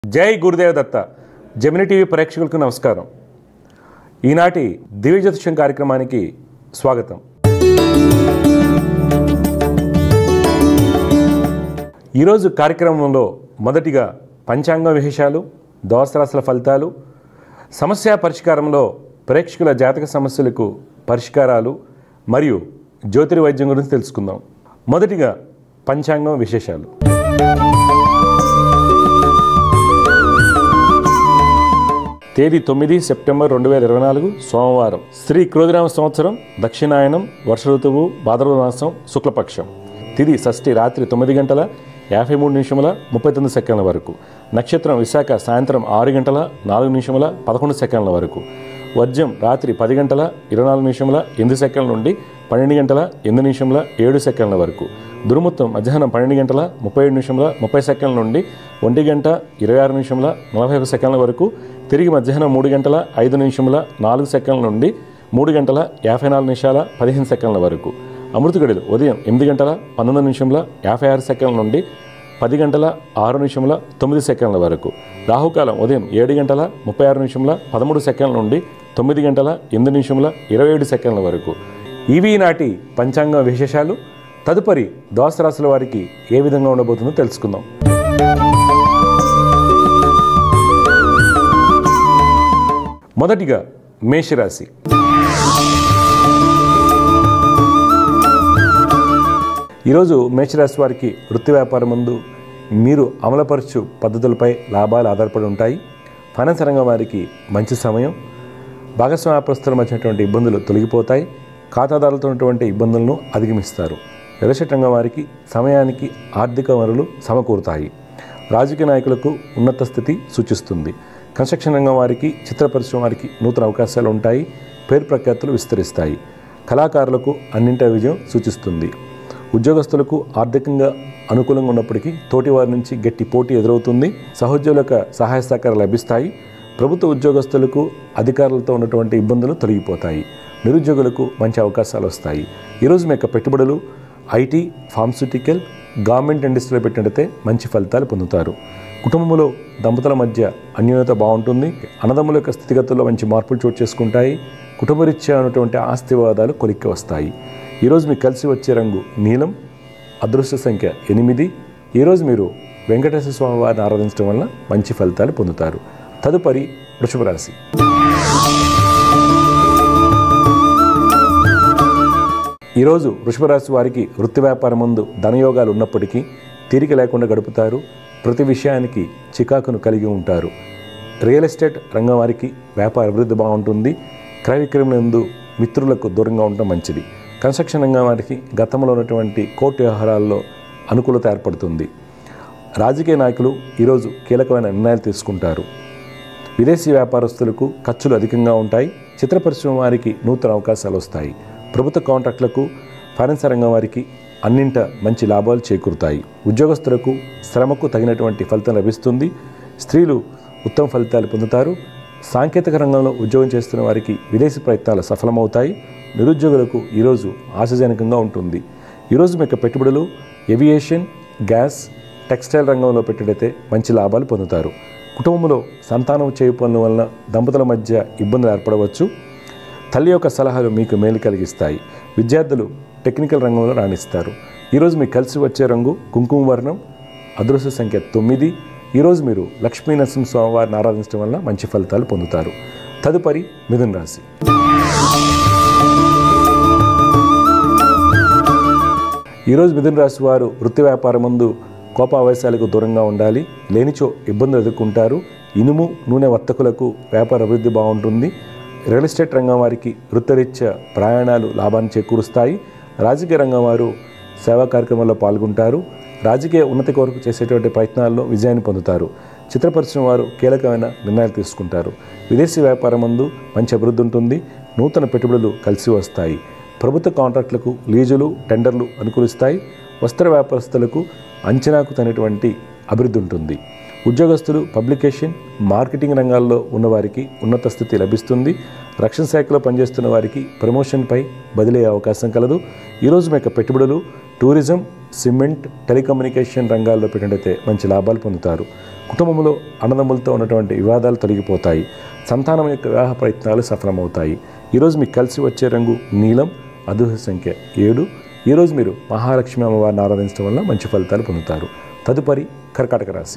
జై గురుదేవ్ దత్త Gemini TV ప్రేక్షకులకు నమస్కారం ఈనాటి దివ్య జ్యోతిషం కార్యక్రమానికి స్వాగతం ఈరోజు కార్యక్రమంలో మొదటిగా పంచాంగ విశేషాలు దోసరాశుల ఫలితాలు సమస్య పరిష్కారంలో ప్రేక్షకుల జాతక సమస్యలకు పరిష్కారాలు మరియు జ్యోతిర్వైద్యం గురించి తెలుసుకుందాం మొదటిగా పంచాంగం విశేషాలు తేదీ తొమ్మిది సెప్టెంబర్ రెండు వేల ఇరవై నాలుగు సోమవారం శ్రీ క్రోధిరామ సంవత్సరం దక్షిణాయనం వర్ష ఋతువు భాద్రవ మాసం శుక్లపక్షం తిది షష్ఠి రాత్రి తొమ్మిది గంటల యాభై మూడు నిమిషముల ముప్పై తొమ్మిది సెకండ్ల వరకు నక్షత్రం విశాఖ సాయంత్రం ఆరు గంటల నాలుగు నిమిషముల పదకొండు సెకండ్ల వరకు వర్జం రాత్రి పది గంటల ఇరవై నాలుగు నిమిషముల ఎనిమిది సెకండ్ల నుండి పన్నెండు గంటల ఎనిమిది నిమిషముల ఏడు సెకండ్ల వరకు దుర్ముత్తం మధ్యాహ్నం పన్నెండు గంటల ముప్పై ఏడు నిమిషముల ముప్పై సెకండ్ల నుండి ఒంటి గంట ఇరవై ఆరు నిమిషముల నలభై ఒక సెకండ్ల వరకు తిరిగి మధ్యాహ్నం మూడు గంటల ఐదు నిమిషముల నాలుగు సెకండ్ల నుండి మూడు గంటల యాభై నాలుగు నిమిషాల పదిహేను సెకండ్ల వరకు అమృత గడిలు ఉదయం ఎనిమిది గంటల పంతొమ్మిది నిమిషముల యాభై ఆరు సెకండ్ల నుండి పది గంటల ఆరు నిమిషముల తొమ్మిది సెకండ్ల వరకు రాహుకాలం ఉదయం ఏడు గంటల ముప్పై ఆరు నిమిషముల పదమూడు సెకండ్ల నుండి తొమ్మిది గంటల ఎనిమిది నిమిషముల ఇరవై ఏడు సెకండ్ల వరకు ఇవి నాటి పంచాంగ విశేషాలు తదుపరి దోస రాశుల వారికి ఏ విధంగా ఉండబోతుందో తెలుసుకుందాం మొదటిగా మేషరాశి ఈరోజు మేషరాశి వారికి వృత్తి వ్యాపారం ముందు మీరు అమలుపరచు పద్ధతులపై లాభాలు ఆధారపడి ఉంటాయి ఫైనాన్స్ రంగం వారికి మంచి సమయం భాగస్వామ్య వ్యాపారస్తుల మధ్యనటువంటి ఇబ్బందులు తొలగిపోతాయి ఖాతాదారులతో ఉన్నటువంటి ఇబ్బందులను అధిగమిస్తారు రియల్ ఎస్టేట్ రంగం వారికి సమయానికి ఆర్థిక వనరులు సమకూరుతాయి రాజకీయ నాయకులకు ఉన్నత స్థితి సూచిస్తుంది కన్స్ట్రక్షన్ రంగం వారికి చిత్ర పరిశ్రమ వారికి నూతన అవకాశాలు ఉంటాయి పేరు ప్రఖ్యాతులు విస్తరిస్తాయి కళాకారులకు అన్నింటి విజయం సూచిస్తుంది ఉద్యోగస్తులకు ఆర్థికంగా అనుకూలంగా ఉన్నప్పటికీ తోటి వారి నుంచి గట్టి పోటీ ఎదురవుతుంది సహోద్యోగులకు సహాయ సహకారాలు లభిస్తాయి ప్రభుత్వ ఉద్యోగస్తులకు అధికారులతో ఉన్నటువంటి ఇబ్బందులు తొలగిపోతాయి నిరుద్యోగులకు మంచి అవకాశాలు వస్తాయి ఈరోజు మీ యొక్క పెట్టుబడులు ఐటీ ఫార్మస్యూటికల్ గవర్నమెంట్ ఇండస్ట్రీలో పెట్టినట్టయితే మంచి ఫలితాలు పొందుతారు కుటుంబంలో దంపతుల మధ్య అన్యోన్యత బాగుంటుంది అన్నదమ్ముల యొక్క స్థితిగతుల్లో మంచి మార్పులు చోటు చేసుకుంటాయి కుటుంబరీత్యా ఉన్నటువంటి ఆస్తివాదాలు కొలిక్కి వస్తాయి ఈరోజు మీకు కలిసి వచ్చే రంగు నీలం అదృష్ట సంఖ్య ఎనిమిది ఈరోజు మీరు వెంకటేశ్వర స్వామి వారిని ఆరాధించడం వల్ల మంచి ఫలితాలు పొందుతారు తదుపరి వృషభ రాశి ఈరోజు వృషభ రాశి వారికి వృత్తి వ్యాపారం ముందు ధనయోగాలు ఉన్నప్పటికీ తీరిక లేకుండా గడుపుతారు ప్రతి విషయానికి చికాకును కలిగి ఉంటారు రియల్ ఎస్టేట్ రంగం వారికి వ్యాపార అభివృద్ధి బాగుంటుంది క్రయ విక్రయములందు మిత్రులకు దూరంగా ఉండటం మంచిది కన్స్ట్రక్షన్ రంగం వారికి గతంలో ఉన్నటువంటి కోర్టు వ్యవహారాల్లో అనుకూలత ఏర్పడుతుంది రాజకీయ నాయకులు ఈరోజు కీలకమైన నిర్ణయాలు తీసుకుంటారు విదేశీ వ్యాపారస్తులకు ఖర్చులు అధికంగా ఉంటాయి చిత్ర పరిశ్రమ వారికి నూతన అవకాశాలు వస్తాయి ప్రభుత్వ కాంట్రాక్టులకు ఫైనాన్స్ రంగం వారికి అన్నింట మంచి లాభాలు చేకూరుతాయి ఉద్యోగస్తులకు శ్రమకు తగినటువంటి ఫలితం లభిస్తుంది స్త్రీలు ఉత్తమ ఫలితాలు పొందుతారు సాంకేతిక రంగంలో ఉద్యోగం చేస్తున్న వారికి విదేశీ ప్రయత్నాలు సఫలమవుతాయి నిరుద్యోగులకు ఈరోజు ఆశాజనకంగా ఉంటుంది ఈరోజు మీ యొక్క పెట్టుబడులు ఏవియేషన్ గ్యాస్ టెక్స్టైల్ రంగంలో పెట్టినైతే మంచి లాభాలు పొందుతారు కుటుంబంలో సంతానం చేయు పనుల వలన దంపతుల మధ్య ఇబ్బందులు ఏర్పడవచ్చు తల్లి యొక్క సలహాలు మీకు మేలు కలిగిస్తాయి విద్యార్థులు టెక్నికల్ రంగంలో రాణిస్తారు ఈరోజు మీకు కలిసి వచ్చే రంగు కుంకుమ వర్ణం అదృష్ట సంఖ్య తొమ్మిది ఈరోజు మీరు లక్ష్మీ నరసింహస్వామి వారిని ఆరాధించడం వల్ల మంచి ఫలితాలు పొందుతారు తదుపరి మిథున రాశి ఈరోజు మిథున రాశి వారు వృత్తి వ్యాపారం ముందు కోపావేశాలకు దూరంగా ఉండాలి లేనిచో ఇబ్బందులు ఎదుర్కొంటారు ఇనుము నూనె వర్తకులకు వ్యాపార అభివృద్ధి బాగుంటుంది రియల్ ఎస్టేట్ రంగం వారికి వృత్తరీత్యా ప్రయాణాలు లాభాన్ని చేకూరుస్తాయి రాజకీయ రంగం వారు సేవా కార్యక్రమాల్లో పాల్గొంటారు రాజకీయ ఉన్నతి కొరకు చేసేటువంటి ప్రయత్నాల్లో విజయాన్ని పొందుతారు చిత్ర పరిశ్రమ వారు కీలకమైన నిర్ణయాలు తీసుకుంటారు విదేశీ వ్యాపారం ముందు మంచి అభివృద్ధి ఉంటుంది నూతన పెట్టుబడులు కలిసి వస్తాయి ప్రభుత్వ కాంట్రాక్టులకు లీజులు టెండర్లు అనుకూలిస్తాయి వస్త్ర వ్యాపారస్తులకు అంచనాకు తగినటువంటి అభివృద్ధి ఉంటుంది ఉద్యోగస్తులు పబ్లికేషన్ మార్కెటింగ్ రంగాల్లో ఉన్నవారికి ఉన్నత స్థితి లభిస్తుంది రక్షణ శాఖలో పనిచేస్తున్న వారికి ప్రమోషన్పై బదిలీ అయ్యే అవకాశం కలదు ఈరోజు మీ యొక్క పెట్టుబడులు టూరిజం సిమెంట్ టెలికమ్యూనికేషన్ రంగాల్లో పెట్టినట్టయితే మంచి లాభాలు పొందుతారు కుటుంబంలో అన్నదమ్ములతో ఉన్నటువంటి వివాదాలు తొలగిపోతాయి సంతానం యొక్క వివాహ ప్రయత్నాలు సఫలమవుతాయి ఈరోజు మీకు కలిసి వచ్చే రంగు నీలం అదృష్ట సంఖ్య ఏడు ఈరోజు మీరు మహాలక్ష్మి అమ్మవారిని ఆరాధించడం వల్ల మంచి ఫలితాలు పొందుతారు తదుపరి కర్కాటక రాశి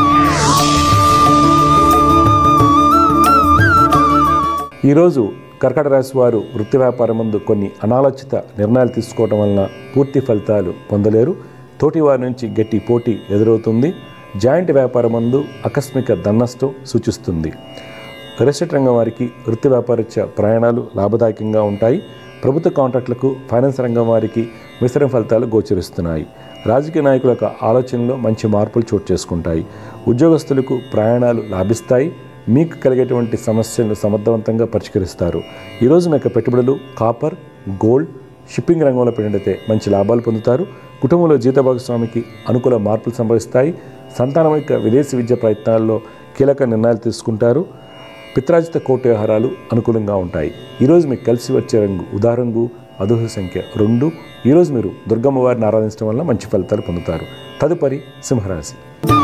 ఈరోజు కర్కట రాశి వారు వృత్తి వ్యాపారం ముందు కొన్ని అనాలోచిత నిర్ణయాలు తీసుకోవడం వలన పూర్తి ఫలితాలు పొందలేరు తోటి వారి నుంచి గట్టి పోటీ ఎదురవుతుంది జాయింట్ వ్యాపారం ముందు ఆకస్మిక ధనష్టం సూచిస్తుంది రియల్ రంగం వారికి వృత్తి వ్యాపారత్య ప్రయాణాలు లాభదాయకంగా ఉంటాయి ప్రభుత్వ కాంట్రాక్టులకు ఫైనాన్స్ రంగం వారికి మిశ్రమ ఫలితాలు గోచరిస్తున్నాయి రాజకీయ నాయకుల యొక్క ఆలోచనలో మంచి మార్పులు చోటు చేసుకుంటాయి ఉద్యోగస్తులకు ప్రయాణాలు లాభిస్తాయి మీకు కలిగేటువంటి సమస్యలను సమర్థవంతంగా పరిష్కరిస్తారు ఈరోజు మీ యొక్క పెట్టుబడులు కాపర్ గోల్డ్ షిప్పింగ్ రంగంలో పెట్టినట్లయితే మంచి లాభాలు పొందుతారు కుటుంబంలో జీత భాగస్వామికి అనుకూల మార్పులు సంభవిస్తాయి సంతానం యొక్క విదేశీ విద్య ప్రయత్నాల్లో కీలక నిర్ణయాలు తీసుకుంటారు పిత్రాజిత కోర్టు వ్యవహారాలు అనుకూలంగా ఉంటాయి ఈరోజు మీకు కలిసి వచ్చే రంగు ఉదారంగు అదృష్ట సంఖ్య రెండు ఈరోజు మీరు దుర్గమ్మ వారిని ఆరాధించడం వల్ల మంచి ఫలితాలు పొందుతారు తదుపరి సింహరాశి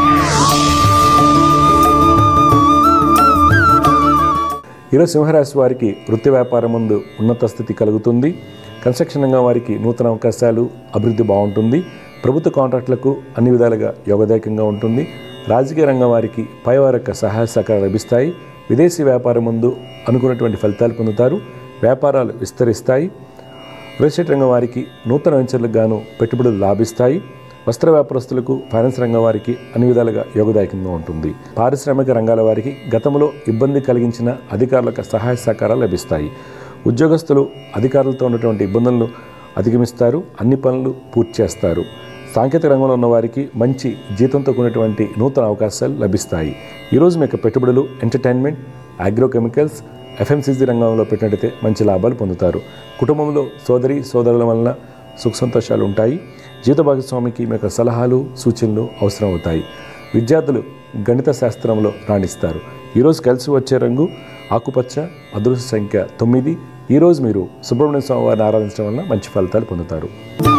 ఈరోజు సింహరాశి వారికి వృత్తి వ్యాపారం ముందు ఉన్నత స్థితి కలుగుతుంది కన్స్ట్రక్షన్ రంగం వారికి నూతన అవకాశాలు అభివృద్ధి బాగుంటుంది ప్రభుత్వ కాంట్రాక్టులకు అన్ని విధాలుగా యోగదాయకంగా ఉంటుంది రాజకీయ రంగం వారికి పైవారి యొక్క సహాయ సహకారాలు లభిస్తాయి విదేశీ వ్యాపారం ముందు అనుకున్నటువంటి ఫలితాలు పొందుతారు వ్యాపారాలు విస్తరిస్తాయి రియల్ ఎస్టేట్ రంగం వారికి నూతన వెంచర్లకు గాను పెట్టుబడులు లాభిస్తాయి వస్త్ర వ్యాపారస్తులకు ఫైనాన్స్ రంగం వారికి అన్ని విధాలుగా యోగదాయకంగా ఉంటుంది పారిశ్రామిక రంగాల వారికి గతంలో ఇబ్బంది కలిగించిన అధికారులకు సహాయ సహకారాలు లభిస్తాయి ఉద్యోగస్తులు అధికారులతో ఉన్నటువంటి ఇబ్బందులను అధిగమిస్తారు అన్ని పనులు పూర్తి చేస్తారు సాంకేతిక రంగంలో ఉన్న వారికి మంచి జీతంతో కూడినటువంటి నూతన అవకాశాలు లభిస్తాయి ఈరోజు మీ యొక్క పెట్టుబడులు ఎంటర్టైన్మెంట్ అగ్రోకెమికల్స్ ఎఫ్ఎంసీజీ రంగంలో పెట్టినట్టయితే మంచి లాభాలు పొందుతారు కుటుంబంలో సోదరి సోదరుల వలన సుఖ సంతోషాలు ఉంటాయి జీవిత భాగస్వామికి మీ యొక్క సలహాలు సూచనలు అవసరం అవుతాయి విద్యార్థులు గణిత శాస్త్రంలో రాణిస్తారు ఈరోజు కలిసి వచ్చే రంగు ఆకుపచ్చ అదృష్ట సంఖ్య తొమ్మిది ఈరోజు మీరు సుబ్రహ్మణ్య స్వామి వారిని ఆరాధించడం వల్ల మంచి ఫలితాలు పొందుతారు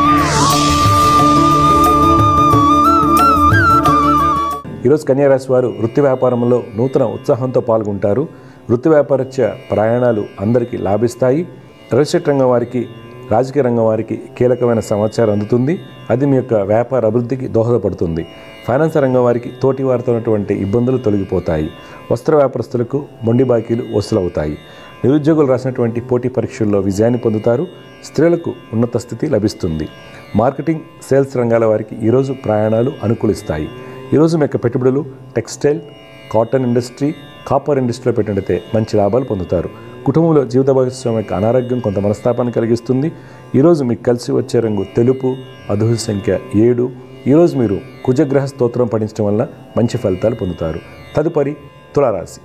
ఈరోజు కన్యారాశి వారు వృత్తి వ్యాపారంలో నూతన ఉత్సాహంతో పాల్గొంటారు వృత్తి వ్యాపారత్య ప్రయాణాలు అందరికీ లాభిస్తాయి రియల్ ఎస్టేట్ రంగం వారికి రాజకీయ రంగం వారికి కీలకమైన సమాచారం అందుతుంది అది మీ యొక్క వ్యాపార అభివృద్ధికి దోహదపడుతుంది ఫైనాన్స్ రంగం వారికి తోటి వారితో ఉన్నటువంటి ఇబ్బందులు తొలగిపోతాయి వస్త్ర వ్యాపారస్తులకు మొండి బాకీలు వసూలవుతాయి నిరుద్యోగులు రాసినటువంటి పోటీ పరీక్షల్లో విజయాన్ని పొందుతారు స్త్రీలకు ఉన్నత స్థితి లభిస్తుంది మార్కెటింగ్ సేల్స్ రంగాల వారికి ఈరోజు ప్రయాణాలు అనుకూలిస్తాయి ఈరోజు మీ యొక్క పెట్టుబడులు టెక్స్టైల్ కాటన్ ఇండస్ట్రీ కాపర్ ఇండస్ట్రీలో పెట్టినట్టయితే మంచి లాభాలు పొందుతారు కుటుంబంలో జీవిత భాగస్వామి యొక్క అనారోగ్యం కొంత మనస్తాపాన్ని కలిగిస్తుంది ఈరోజు మీకు కలిసి వచ్చే రంగు తెలుపు అదృష్ట సంఖ్య ఏడు ఈరోజు మీరు కుజగ్రహ స్తోత్రం పఠించడం వల్ల మంచి ఫలితాలు పొందుతారు తదుపరి తులారాశి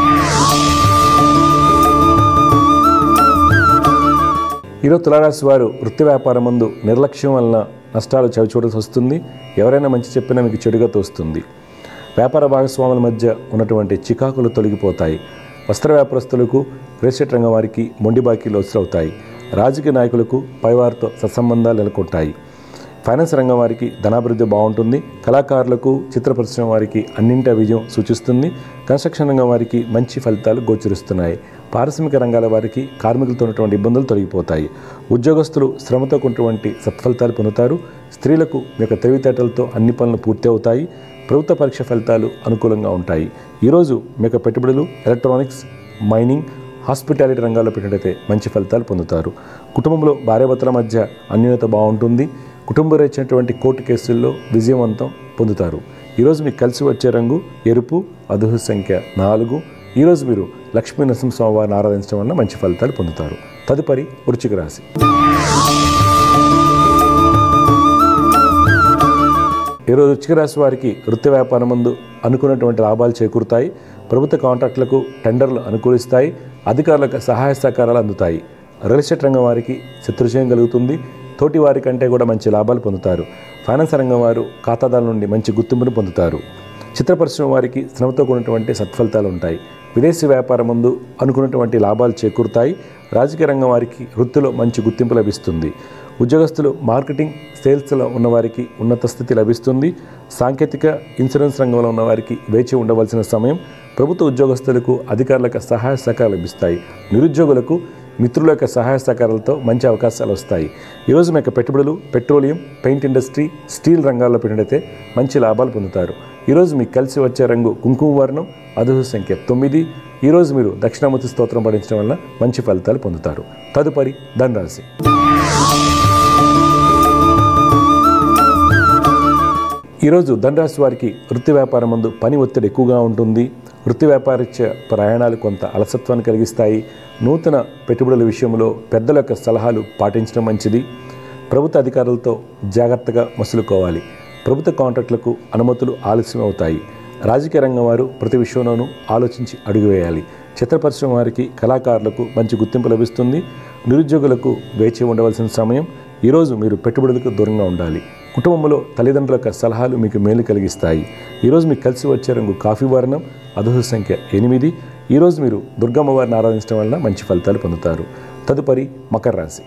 ఈరోజు తులారాశి వారు వృత్తి వ్యాపారం ముందు నిర్లక్ష్యం వలన నష్టాలు చవిచూడాల్సి వస్తుంది ఎవరైనా మంచి చెప్పినా మీకు చెడుగా తోస్తుంది వ్యాపార భాగస్వాముల మధ్య ఉన్నటువంటి చికాకులు తొలగిపోతాయి వస్త్ర వ్యాపారస్తులకు రియల్ ఎస్టేట్ రంగం వారికి మొండి బాకీలు వసూలవుతాయి రాజకీయ నాయకులకు పైవారితో సత్సంబంధాలు నెలకొంటాయి ఫైనాన్స్ రంగం వారికి ధనాభివృద్ధి బాగుంటుంది కళాకారులకు చిత్ర పరిశ్రమ వారికి అన్నింటా విజయం సూచిస్తుంది కన్స్ట్రక్షన్ రంగం వారికి మంచి ఫలితాలు గోచరిస్తున్నాయి పారిశ్రామిక రంగాల వారికి కార్మికులతో ఉన్నటువంటి ఇబ్బందులు తొలగిపోతాయి ఉద్యోగస్తులు శ్రమతో ఉన్నటువంటి సత్ఫలితాలు పొందుతారు స్త్రీలకు మీ యొక్క తెలివితేటలతో అన్ని పనులు పూర్తి అవుతాయి ప్రభుత్వ పరీక్ష ఫలితాలు అనుకూలంగా ఉంటాయి ఈరోజు మీ యొక్క పెట్టుబడులు ఎలక్ట్రానిక్స్ మైనింగ్ హాస్పిటాలిటీ రంగాల్లో పెట్టినట్టయితే మంచి ఫలితాలు పొందుతారు కుటుంబంలో భార్యాభర్తల మధ్య అన్యోన్యత బాగుంటుంది కుటుంబం ఇచ్చినటువంటి కోర్టు కేసుల్లో విజయవంతం పొందుతారు ఈరోజు మీకు కలిసి వచ్చే రంగు ఎరుపు అదృష్ట సంఖ్య నాలుగు ఈరోజు మీరు లక్ష్మీ నరసింహస్వామి వారిని ఆరాధించడం వల్ల మంచి ఫలితాలు పొందుతారు తదుపరి వృచ్చిక రాశి ఈరోజు వృచ్చిక రాశి వారికి వృత్తి వ్యాపారం ముందు అనుకున్నటువంటి లాభాలు చేకూరుతాయి ప్రభుత్వ కాంట్రాక్టులకు టెండర్లు అనుకూలిస్తాయి అధికారులకు సహాయ సహకారాలు అందుతాయి రియల్ ఎస్టేట్ రంగం వారికి శత్రుజయం కలుగుతుంది తోటి వారి కంటే కూడా మంచి లాభాలు పొందుతారు ఫైనాన్స్ రంగం వారు ఖాతాదారుల నుండి మంచి గుర్తింపును పొందుతారు చిత్ర పరిశ్రమ వారికి శ్రమతో కూడినటువంటి సత్ఫలితాలు ఉంటాయి విదేశీ వ్యాపారం ముందు అనుకున్నటువంటి లాభాలు చేకూరుతాయి రాజకీయ రంగం వారికి వృత్తిలో మంచి గుర్తింపు లభిస్తుంది ఉద్యోగస్తులు మార్కెటింగ్ సేల్స్లో ఉన్నవారికి ఉన్నత స్థితి లభిస్తుంది సాంకేతిక ఇన్సూరెన్స్ రంగంలో ఉన్నవారికి వేచి ఉండవలసిన సమయం ప్రభుత్వ ఉద్యోగస్తులకు అధికారులకు సహాయ సహకారాలు లభిస్తాయి నిరుద్యోగులకు మిత్రుల యొక్క సహాయ సహకారాలతో మంచి అవకాశాలు వస్తాయి ఈరోజు మీ యొక్క పెట్టుబడులు పెట్రోలియం పెయింట్ ఇండస్ట్రీ స్టీల్ రంగాల్లో పెట్టినట్టయితే మంచి లాభాలు పొందుతారు ఈరోజు మీకు కలిసి వచ్చే రంగు కుంకుమ వర్ణం అదుహు సంఖ్య తొమ్మిది ఈరోజు మీరు దక్షిణామూర్తి స్తోత్రం పఠించడం వల్ల మంచి ఫలితాలు పొందుతారు తదుపరి ధనరాశి ఈరోజు ధనరాశి వారికి వృత్తి వ్యాపారం ముందు పని ఒత్తిడి ఎక్కువగా ఉంటుంది వృత్తి వ్యాపారిత్య ప్రయాణాలు కొంత అలసత్వాన్ని కలిగిస్తాయి నూతన పెట్టుబడుల విషయంలో పెద్దల యొక్క సలహాలు పాటించడం మంచిది ప్రభుత్వ అధికారులతో జాగ్రత్తగా మసులుకోవాలి ప్రభుత్వ కాంట్రాక్టులకు అనుమతులు ఆలస్యం అవుతాయి రాజకీయ రంగం వారు ప్రతి విషయంలోనూ ఆలోచించి అడుగు వేయాలి చిత్ర పరిశ్రమ వారికి కళాకారులకు మంచి గుర్తింపు లభిస్తుంది నిరుద్యోగులకు వేచి ఉండవలసిన సమయం ఈరోజు మీరు పెట్టుబడులకు దూరంగా ఉండాలి కుటుంబంలో తల్లిదండ్రుల యొక్క సలహాలు మీకు మేలు కలిగిస్తాయి ఈరోజు మీకు కలిసి వచ్చే రంగు కాఫీ వర్ణం అదృష్ట సంఖ్య ఎనిమిది ఈరోజు మీరు దుర్గమ్మ వారిని ఆరాధించడం వలన మంచి ఫలితాలు పొందుతారు తదుపరి మకర రాశి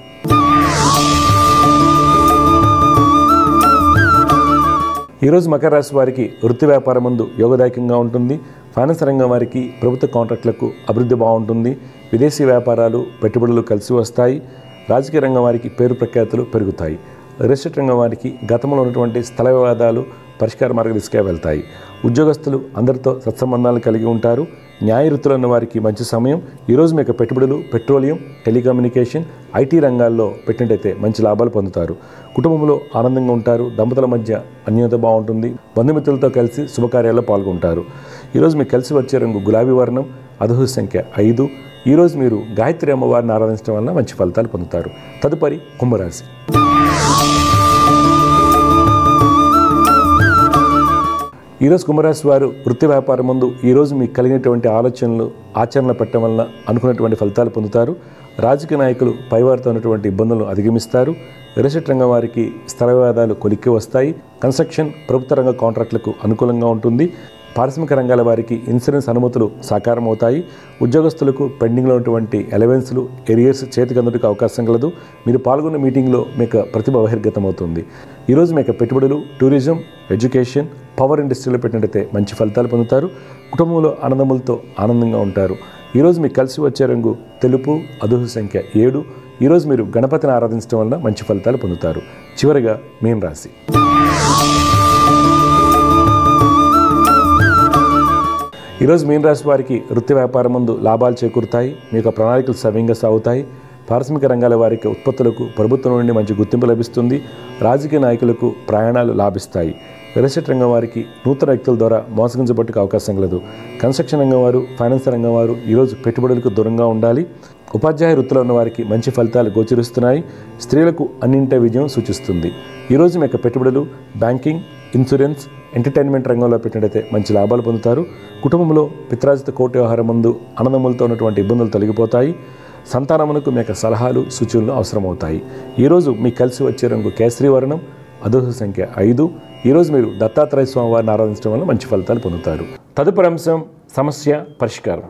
ఈరోజు మకర రాశి వారికి వృత్తి వ్యాపారం ముందు యోగదాయకంగా ఉంటుంది ఫైనాన్స్ రంగం వారికి ప్రభుత్వ కాంట్రాక్టులకు అభివృద్ధి బాగుంటుంది విదేశీ వ్యాపారాలు పెట్టుబడులు కలిసి వస్తాయి రాజకీయ రంగం వారికి పేరు ప్రఖ్యాతులు పెరుగుతాయి రియల్ ఎస్టేట్ రంగం వారికి గతంలో ఉన్నటువంటి స్థల వివాదాలు పరిష్కార మార్గ దిశగా వెళ్తాయి ఉద్యోగస్తులు అందరితో సత్సంబంధాలు కలిగి ఉంటారు న్యాయ వృత్తులు ఉన్న వారికి మంచి సమయం ఈరోజు మీకు పెట్టుబడులు పెట్రోలియం టెలికమ్యూనికేషన్ ఐటీ రంగాల్లో పెట్టినట్టయితే మంచి లాభాలు పొందుతారు కుటుంబంలో ఆనందంగా ఉంటారు దంపతుల మధ్య అన్యోన్యత బాగుంటుంది బంధుమిత్రులతో కలిసి శుభకార్యాల్లో పాల్గొంటారు ఈరోజు మీకు కలిసి వచ్చే రంగు గులాబీ వర్ణం అదహు సంఖ్య ఐదు ఈరోజు మీరు గాయత్రి అమ్మవారిని ఆరాధించడం వలన మంచి ఫలితాలు పొందుతారు తదుపరి కుంభరాశి ఈరోజు కుంభరాశి వారు వృత్తి వ్యాపారం ముందు ఈరోజు మీకు కలిగినటువంటి ఆలోచనలు ఆచరణ పెట్టడం వలన అనుకున్నటువంటి ఫలితాలు పొందుతారు రాజకీయ నాయకులు పైవారితో ఉన్నటువంటి ఇబ్బందులను అధిగమిస్తారు రియల్ రంగం వారికి స్థల వివాదాలు కొలిక్కి వస్తాయి కన్స్ట్రక్షన్ ప్రభుత్వ రంగ కాంట్రాక్టులకు అనుకూలంగా ఉంటుంది పారిశ్రామిక రంగాల వారికి ఇన్సూరెన్స్ అనుమతులు సాకారం అవుతాయి ఉద్యోగస్తులకు పెండింగ్లో ఉన్నటువంటి ఎలవెన్స్లు ఎరియర్స్ చేతికి అందుకు అవకాశం కలదు మీరు పాల్గొన్న మీటింగ్లో మీకు ప్రతిభ బహిర్గతం అవుతుంది ఈరోజు మీకు పెట్టుబడులు టూరిజం ఎడ్యుకేషన్ పవర్ ఇండస్ట్రీలో పెట్టినట్టయితే మంచి ఫలితాలు పొందుతారు కుటుంబంలో ఆనందములతో ఆనందంగా ఉంటారు ఈరోజు మీకు కలిసి వచ్చే రంగు తెలుపు అదుహు సంఖ్య ఏడు ఈరోజు మీరు గణపతిని ఆరాధించడం వలన మంచి ఫలితాలు పొందుతారు చివరిగా మీన్ రాశి ఈరోజు మీన రాశి వారికి వృత్తి వ్యాపారం ముందు లాభాలు చేకూరుతాయి మీ యొక్క ప్రణాళికలు సవ్యంగా సాగుతాయి పారిశ్రామిక రంగాల వారికి ఉత్పత్తులకు ప్రభుత్వం నుండి మంచి గుర్తింపు లభిస్తుంది రాజకీయ నాయకులకు ప్రయాణాలు లాభిస్తాయి రియల్ ఎస్టేట్ రంగం వారికి నూతన వ్యక్తుల ద్వారా మోసగించబట్టుకు అవకాశం కలదు కన్స్ట్రక్షన్ రంగం వారు ఫైనాన్స్ రంగం వారు ఈరోజు పెట్టుబడులకు దూరంగా ఉండాలి ఉపాధ్యాయ వృత్తిలో ఉన్న వారికి మంచి ఫలితాలు గోచరిస్తున్నాయి స్త్రీలకు అన్నింటే విజయం సూచిస్తుంది ఈరోజు మీ యొక్క పెట్టుబడులు బ్యాంకింగ్ ఇన్సూరెన్స్ ఎంటర్టైన్మెంట్ రంగంలో పెట్టినట్టయితే మంచి లాభాలు పొందుతారు కుటుంబంలో పిత్రాజిత కోటి వ్యవహారం ముందు అన్నదమ్ములతో ఉన్నటువంటి ఇబ్బందులు తొలగిపోతాయి సంతానమునకు మీ యొక్క సలహాలు సూచనలు అవసరమవుతాయి ఈరోజు మీకు కలిసి వచ్చే రంగు కేసరి వర్ణం అదృష్ట సంఖ్య ఐదు ఈరోజు మీరు దత్తాత్రేయ స్వామి వారిని ఆరాధించడం వల్ల మంచి ఫలితాలు పొందుతారు తదుపరి అంశం సమస్య పరిష్కారం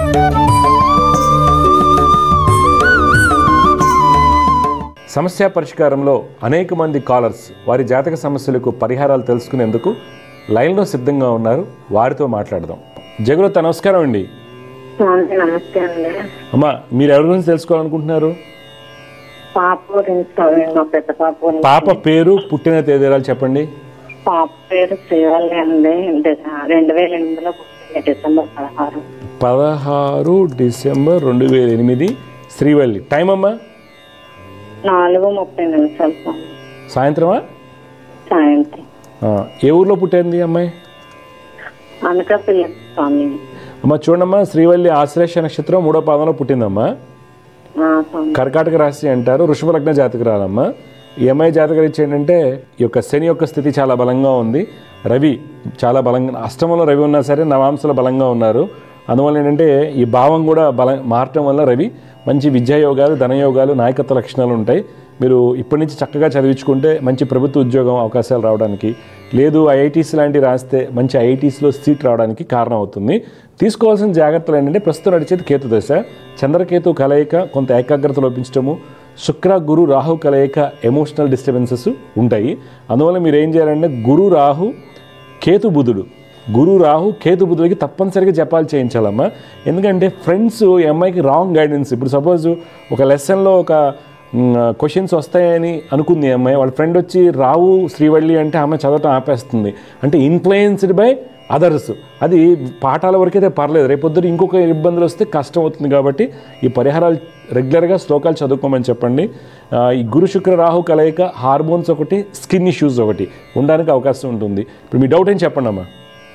సమస్య పరిష్కారంలో అనేక మంది కాలర్స్ వారి జాతక సమస్యలకు పరిహారాలు తెలుసుకునేందుకు లైన్లో సిద్ధంగా ఉన్నారు వారితో మాట్లాడదాం జగరత నమస్కారం అండి స్వామి నమస్తే అండి అమ్మా మీరు ఎవరి గురించి తెలుసుకోవాలనుకుంటున్నారు పాప గురించి చదివింది మా పెద్ద పాప గురించి పాప పేరు పుట్టిన తేదీరాలు చెప్పండి పాప పేరు శ్రీవల్లి అండి డి- రెండు వేల ఎనిమిదిలో పుట్టింది డిసెంబర్ పదహారు పదహారు డిసెంబర్ రెండు వేల ఎనిమిది శ్రీవల్లి టైం అమ్మా నాలుగు ముప్పై నిమిషాలు స్వామి సాయంత్రమా సాయంత్రం ఆ, ఏ ఊర్లో పుట్టింది అమ్మాయి అనకాపల్లి స్వామి అమ్మ చూడమ్మా శ్రీవల్లి ఆశ్లేష నక్షత్రం మూడో పాదంలో పుట్టిందమ్మా ఆ, స్వామి కర్కాటక రాశి అంటారు వృషభ లగ్న జాతకురాలమ్మ ఈ అమ్మాయి జాతకరీత్యా ఏంటంటే ఈ యొక్క శని యొక్క స్థితి చాలా బలంగా ఉంది రవి చాలా బలంగా అష్టమంలో రవి ఉన్నా సరే నవాంశలో బలంగా ఉన్నారు అందువల్ల ఏంటంటే ఈ భావం కూడా బలం మారటం వల్ల రవి మంచి విద్యాయోగాలు ధనయోగాలు నాయకత్వ లక్షణాలు ఉంటాయి మీరు ఇప్పటి నుంచి చక్కగా చదివించుకుంటే మంచి ప్రభుత్వ ఉద్యోగం అవకాశాలు రావడానికి లేదు ఐఐటీస్ లాంటివి రాస్తే మంచి ఐఐటీస్లో సీట్ రావడానికి కారణం అవుతుంది తీసుకోవాల్సిన జాగ్రత్తలు ఏంటంటే ప్రస్తుతం నడిచేది కేతు దశ చంద్రకేతు కలయిక కొంత ఏకాగ్రత లోపించడము శుక్ర గురు రాహు కలయిక ఎమోషనల్ డిస్టర్బెన్సెస్ ఉంటాయి అందువల్ల మీరు ఏం చేయాలంటే గురు రాహు కేతు బుధుడు గురు రాహు కేతు బుధుడికి తప్పనిసరిగా జపాలు చేయించాలమ్మా ఎందుకంటే ఫ్రెండ్స్ ఈ అమ్మాయికి రాంగ్ గైడెన్స్ ఇప్పుడు సపోజ్ ఒక లెసన్లో ఒక క్వశ్చన్స్ వస్తాయని అనుకుంది ఈ అమ్మాయి వాళ్ళ ఫ్రెండ్ వచ్చి రావు శ్రీవల్లి అంటే ఆమె చదవటం ఆపేస్తుంది అంటే ఇన్ఫ్లుయెన్స్డ్ బై అదర్స్ అది పాఠాల వరకైతే పర్లేదు రేపొద్దున ఇంకొక ఇబ్బందులు వస్తే కష్టం అవుతుంది కాబట్టి ఈ పరిహారాలు రెగ్యులర్గా శ్లోకాలు చదువుకోమని చెప్పండి ఆ, ఈ గురు శుక్ర రాహు కలయిక హార్మోన్స్ ఒకటి స్కిన్ ఇష్యూస్ ఒకటి ఉండడానికి అవకాశం ఉంటుంది ఇప్పుడు మీ డౌట్ ఏం చెప్పండి అమ్మా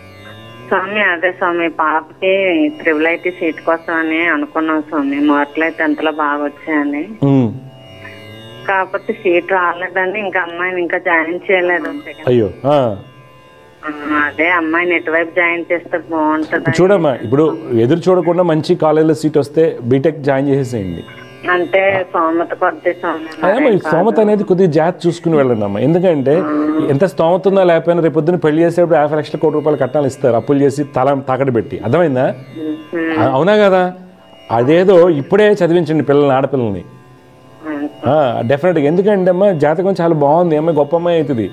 స్వామి అదే స్వామి పాపకి త్రిబుల్ ఐటీ సీట్ కోసం అని అనుకున్నాం స్వామి మార్కులు అయితే ఎంతలో బాగా వచ్చాయని ఉమ్, కాకపోతే సీట్ రాలేదని ఇంకా అమ్మాయిని ఇంకా జాయిన్ చేయలేదు అయ్యో ఆ. ఆ, అదే అమ్మాయిని ఎటువైపు జాయిన్ చేస్తే బాగుంటది చూడమ్మా ఇప్పుడు ఎదురు చూడకుండా మంచి కాలేజీలో సీట్ వస్తే బీటెక్ జాయిన్ చేసేసేయండి అంటే సోమత కొద్ది స్వామి అదేమ్మా ఈ స్తోమత అనేది కొద్దిగా జాగ్రత్త చూసుకుని వెళ్ళండి అమ్మా ఎందుకంటే ఎంత స్తోమత ఉందా లేకపోయినా రేపు పొద్దున్న పెళ్లి చేసేటప్పుడు యాభై లక్షల కోటి రూపాయలు కట్టాలి ఇస్తారు అప్పులు చేసి తల తాకడ పెట్టి అర్థమైందా అ- అవునా కదా అదేదో ఇప్పుడే చదివించండి పిల్లల్ని ఆడపిల్లల్ని డెఫినెట్గా ఎందుకంటే అమ్మా జాతకం చాలా బాగుంది అమ్మాయి గొప్ప అమ్మాయి అవుతుంది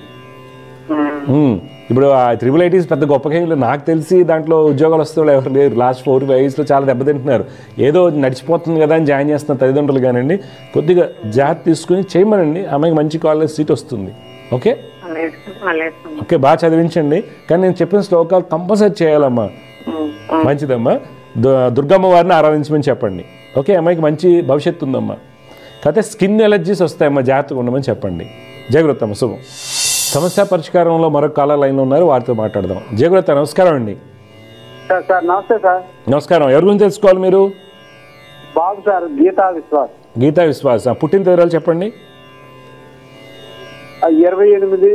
ఉమ్, ఇప్పుడు ఆ త్రిబుల్ ఐటీస్ పెద్ద గొప్ప కేసులు నాకు తెలిసి దాంట్లో ఉద్యోగాలు వస్తే వాళ్ళు ఎవరు లేరు లాస్ట్ ఫోర్ ఫైవ్స్లో చాలా దెబ్బతింటున్నారు ఏదో నడిచిపోతుంది కదా అని జాయిన్ చేస్తున్న తల్లిదండ్రులు కానివ్వండి కొద్దిగా జాగ్రత్త తీసుకుని చేయమనండి అమ్మాయికి మంచి కాలేజ్ సీట్ వస్తుంది ఓకే అలాగే అలాగే స్వామి. ఓకే బాగా చదివించండి కానీ నేను చెప్పిన శ్లోకాలు కంపల్సరీ చేయాలమ్మా ఉమ్, ఉమ్. మంచిదమ్మా దు- దుర్గమ్మ వారిని ఆరాధించమని చెప్పండి ఓకే అమ్మాయికి మంచి భవిష్యత్తు ఉందమ్మా కాకపోతే స్కిన్ ఎలర్జీస్ వస్తాయమ్మా జాగ్రత్తగా ఉండమని చెప్పండి జయగురత్తమ్మ శుభం సమస్య పరిష్కారంలో మరొక కాలర్ లైన్లో ఉన్నారు వారితో మాట్లాడదాం జయగురత్త నమస్కారం అండి సార్ సార్ నమస్తే సార్ నమస్కారం ఎవరి గురించి తెలుసుకోవాలి మీరు బాబు సార్ గీతా విశ్వాస్ గీతా విశ్వాస్ ఆ పుట్టిన వివరాలు చెప్పండి ఆ ఇరవై ఎనిమిది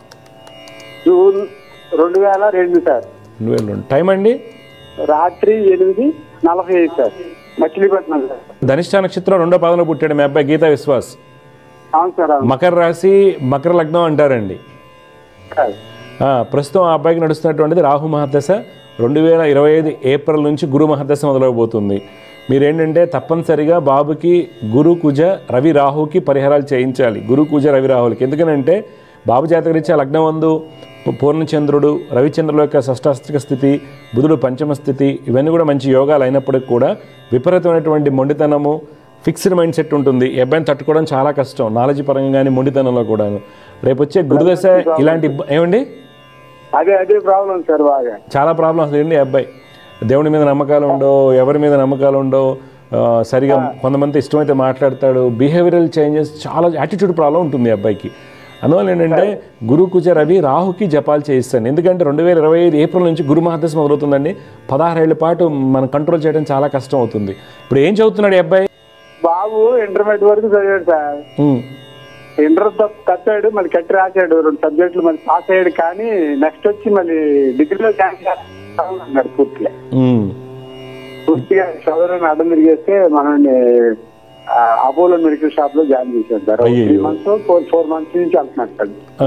జూన్ రెండు వేల రెండు సార్ రెండు వేల రెండు టైం అండి రాత్రి ఎనిమిది నలభై ఐదు సార్ మచిలీపట్నం సార్ ధనిష్ట నక్షత్రం రెండో పాదంలో పుట్టాడు మీ అబ్బాయి గీతా విశ్వాస్ అవును సార్ అవును మకర రాశి మకర లగ్నం అంటారండి సార్ ఆ, ప్రస్తుతం ఆ అబ్బాయికి నడుస్తున్నటువంటిది రాహు మహాదశ రెండు వేల ఇరవై ఐదు ఏప్రిల్ నుంచి గురు మహాదశ మొదలవబోతుంది మీరేంటంటే తప్పనిసరిగా బాబుకి గురు కుజ రవి రాహుకి పరిహారాలు చేయించాలి గురు కుజ రవి రాహులకి ఎందుకనంటే బాబు జాతకరీత్యా లగ్నం వందు పు- పూర్ణచంద్రుడు రవిచంద్రుల యొక్క షష్టాస్త్రిక స్థితి బుధుడు పంచమ స్థితి ఇవన్నీ కూడా మంచి యోగాలు అయినప్పటికీ కూడా విపరీతమైనటువంటి మొండితనము ఫిక్స్డ్ మైండ్ సెట్ ఉంటుంది ఈ అబ్బాయిని తట్టుకోవడం చాలా కష్టం నాలెడ్జ్ పరంగా కానీ మొండితనంలో కూడాను రేపు వచ్చే గురుదశ ఇలాంటి ఇబ్బ- ఏమండి అదే అదే ప్రాబ్లం సార్ బాగా చాలా ప్రాబ్లమ్స్ ఏంటి ఈ అబ్బాయి దేవుడి మీద నమ్మకాలు ఉండవు ఎవరి మీద నమ్మకాలు ఉండవు ఆ, సరిగా కొంతమంది ఇష్టమైతే మాట్లాడతాడు బిహేవియరల్ చేంజెస్ చాలా యాటిట్యూడ్ ప్రాబ్లం ఉంటుంది ఈ అబ్బాయికి అందువల్ల ఏంటంటే గురు కుజ రవి రాహుకి జపాలు చేయిస్తాను ఎందుకంటే రెండు వేల ఇరవై ఐదు ఏప్రిల్ నుంచి గురు మహాదశ మొదలవుతుందండి పదహారేళ్ల పాటు మనం కంట్రోల్ చేయడం చాలా కష్టం అవుతుంది ఇప్పుడు ఏం చదువుతున్నాడు ఈ అబ్బాయి బాబు ఇంటర్మీడియట్ వరకు చదివాడు సార్ ఉమ్, ఇంటర్ తప్ప కట్టాడు మళ్ళీ కట్టి రాశాడు రెండు సబ్జెక్టులు మళ్ళీ పాస్ అయ్యాడు కానీ నెక్స్ట్ వచ్చి మళ్ళీ డిగ్రీలో జాయిన్ చేస్తాను అన్నాడు పూర్తిగా ఉమ్. పూర్తిగా చదువులను అడ్డం తిరిగేస్తే మనల్ని ఆ, అపోలో మెడికల్ షాప్ లో జాయిన్ చేశారు సార్ త్రీ అయ్యయ్యో. మంత్స్ ఫోర్ ఫోర్ మంత్స్ నుంచి వెళ్తున్నాడు సార్ ఆ.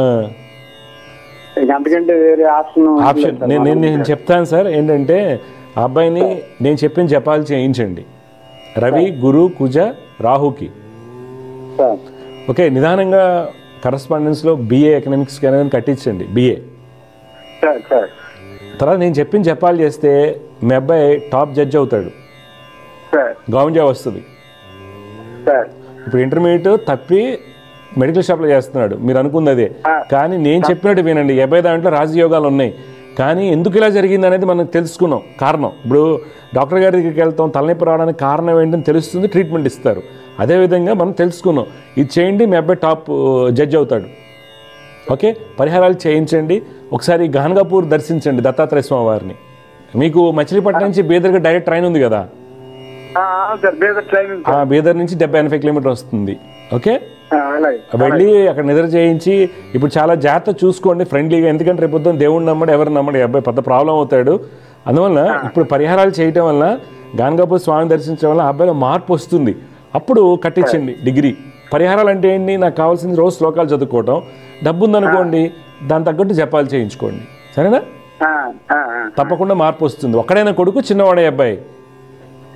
ఇక అంతకంటే వేరే ఆప్షన్ ఆప్షన్ నేను నేను నేను చెప్తాను సార్ ఏంటంటే ఆ అబ్బాయిని నేను చెప్పిన జపాలు చేయించండి రవి గురు కుజ రాహుకి సార్ ఓకే నిదానంగా కరస్పాండెన్స్లో బీఏ ఎకనామిక్స్ కానీ కట్టించండి బీఏ సార్ సార్ తర్వాత నేను చెప్పిన జపాలు చేస్తే మీ అబ్బాయి టాప్ జడ్జ్ అవుతాడు సార్ గవర్నమెంట్ జాబ్ వస్తుంది సార్ ఇప్పుడు ఇంటర్మీడియట్ తప్పి మెడికల్ షాప్లో చేస్తున్నాడు మీరు అనుకుంది అదే కానీ నేను చెప్పినట్టు వినండి యాభై దాంట్లో రాజయోగాలు ఉన్నాయి కానీ ఎందుకు ఇలా జరిగింది అనేది మనం తెలుసుకున్నాం కారణం ఇప్పుడు డాక్టర్ గారి దగ్గరికి వెళ్తాం తలనొప్పి రావడానికి కారణం ఏంటని తెలుస్తుంది ట్రీట్మెంట్ ఇస్తారు అదేవిధంగా మనం తెలుసుకున్నాం ఇది చేయండి మీ అబ్బాయి టాప్ జడ్జ్ అవుతాడు ఓకే పరిహారాలు చేయించండి ఒకసారి గాన్గాపూర్ దర్శించండి దత్తాత్రేయ స్వామి వారిని మీకు మచిలీపట్నం నుంచి బీదర్గా డైరెక్ట్ ట్రైన్ ఉంది కదా ఆ, అవును సార్ బేదర్ ట్రైనింగ్ ఆ బీదర్ నుంచి డెబ్బై ఎనభై కిలోమీటర్ వస్తుంది ఓకే అలాగే వెళ్ళి అక్కడ నిద్ర చేయించి ఇప్పుడు చాలా జాగ్రత్త చూసుకోండి ఫ్రెండ్లీగా ఎందుకంటే రేపు పొద్దున్న దేవుడిని నమ్మడు ఎవరు నమ్మడు ఈ అబ్బాయి పెద్ద ప్రాబ్లం అవుతాడు అందువల్ల ఇప్పుడు పరిహారాలు చేయటం వల్ల గాన్గాపూర్ స్వామిని దర్శించడం వల్ల ఆ అబ్బాయిలో మార్పు వస్తుంది అప్పుడు కట్టించండి డిగ్రీ పరిహారాలు అంటే ఏంటి నాకు కావాల్సింది రోజు శ్లోకాలు చదువుకోవటం డబ్బు ఉందనుకోండి దాని తగ్గట్టు జపాలు చేయించుకోండి సరేనా ఆ, ఆ, ఆ. తప్పకుండా మార్పు వస్తుంది ఒక్కడైనా కొడుకు చిన్నవాడే అబ్బాయి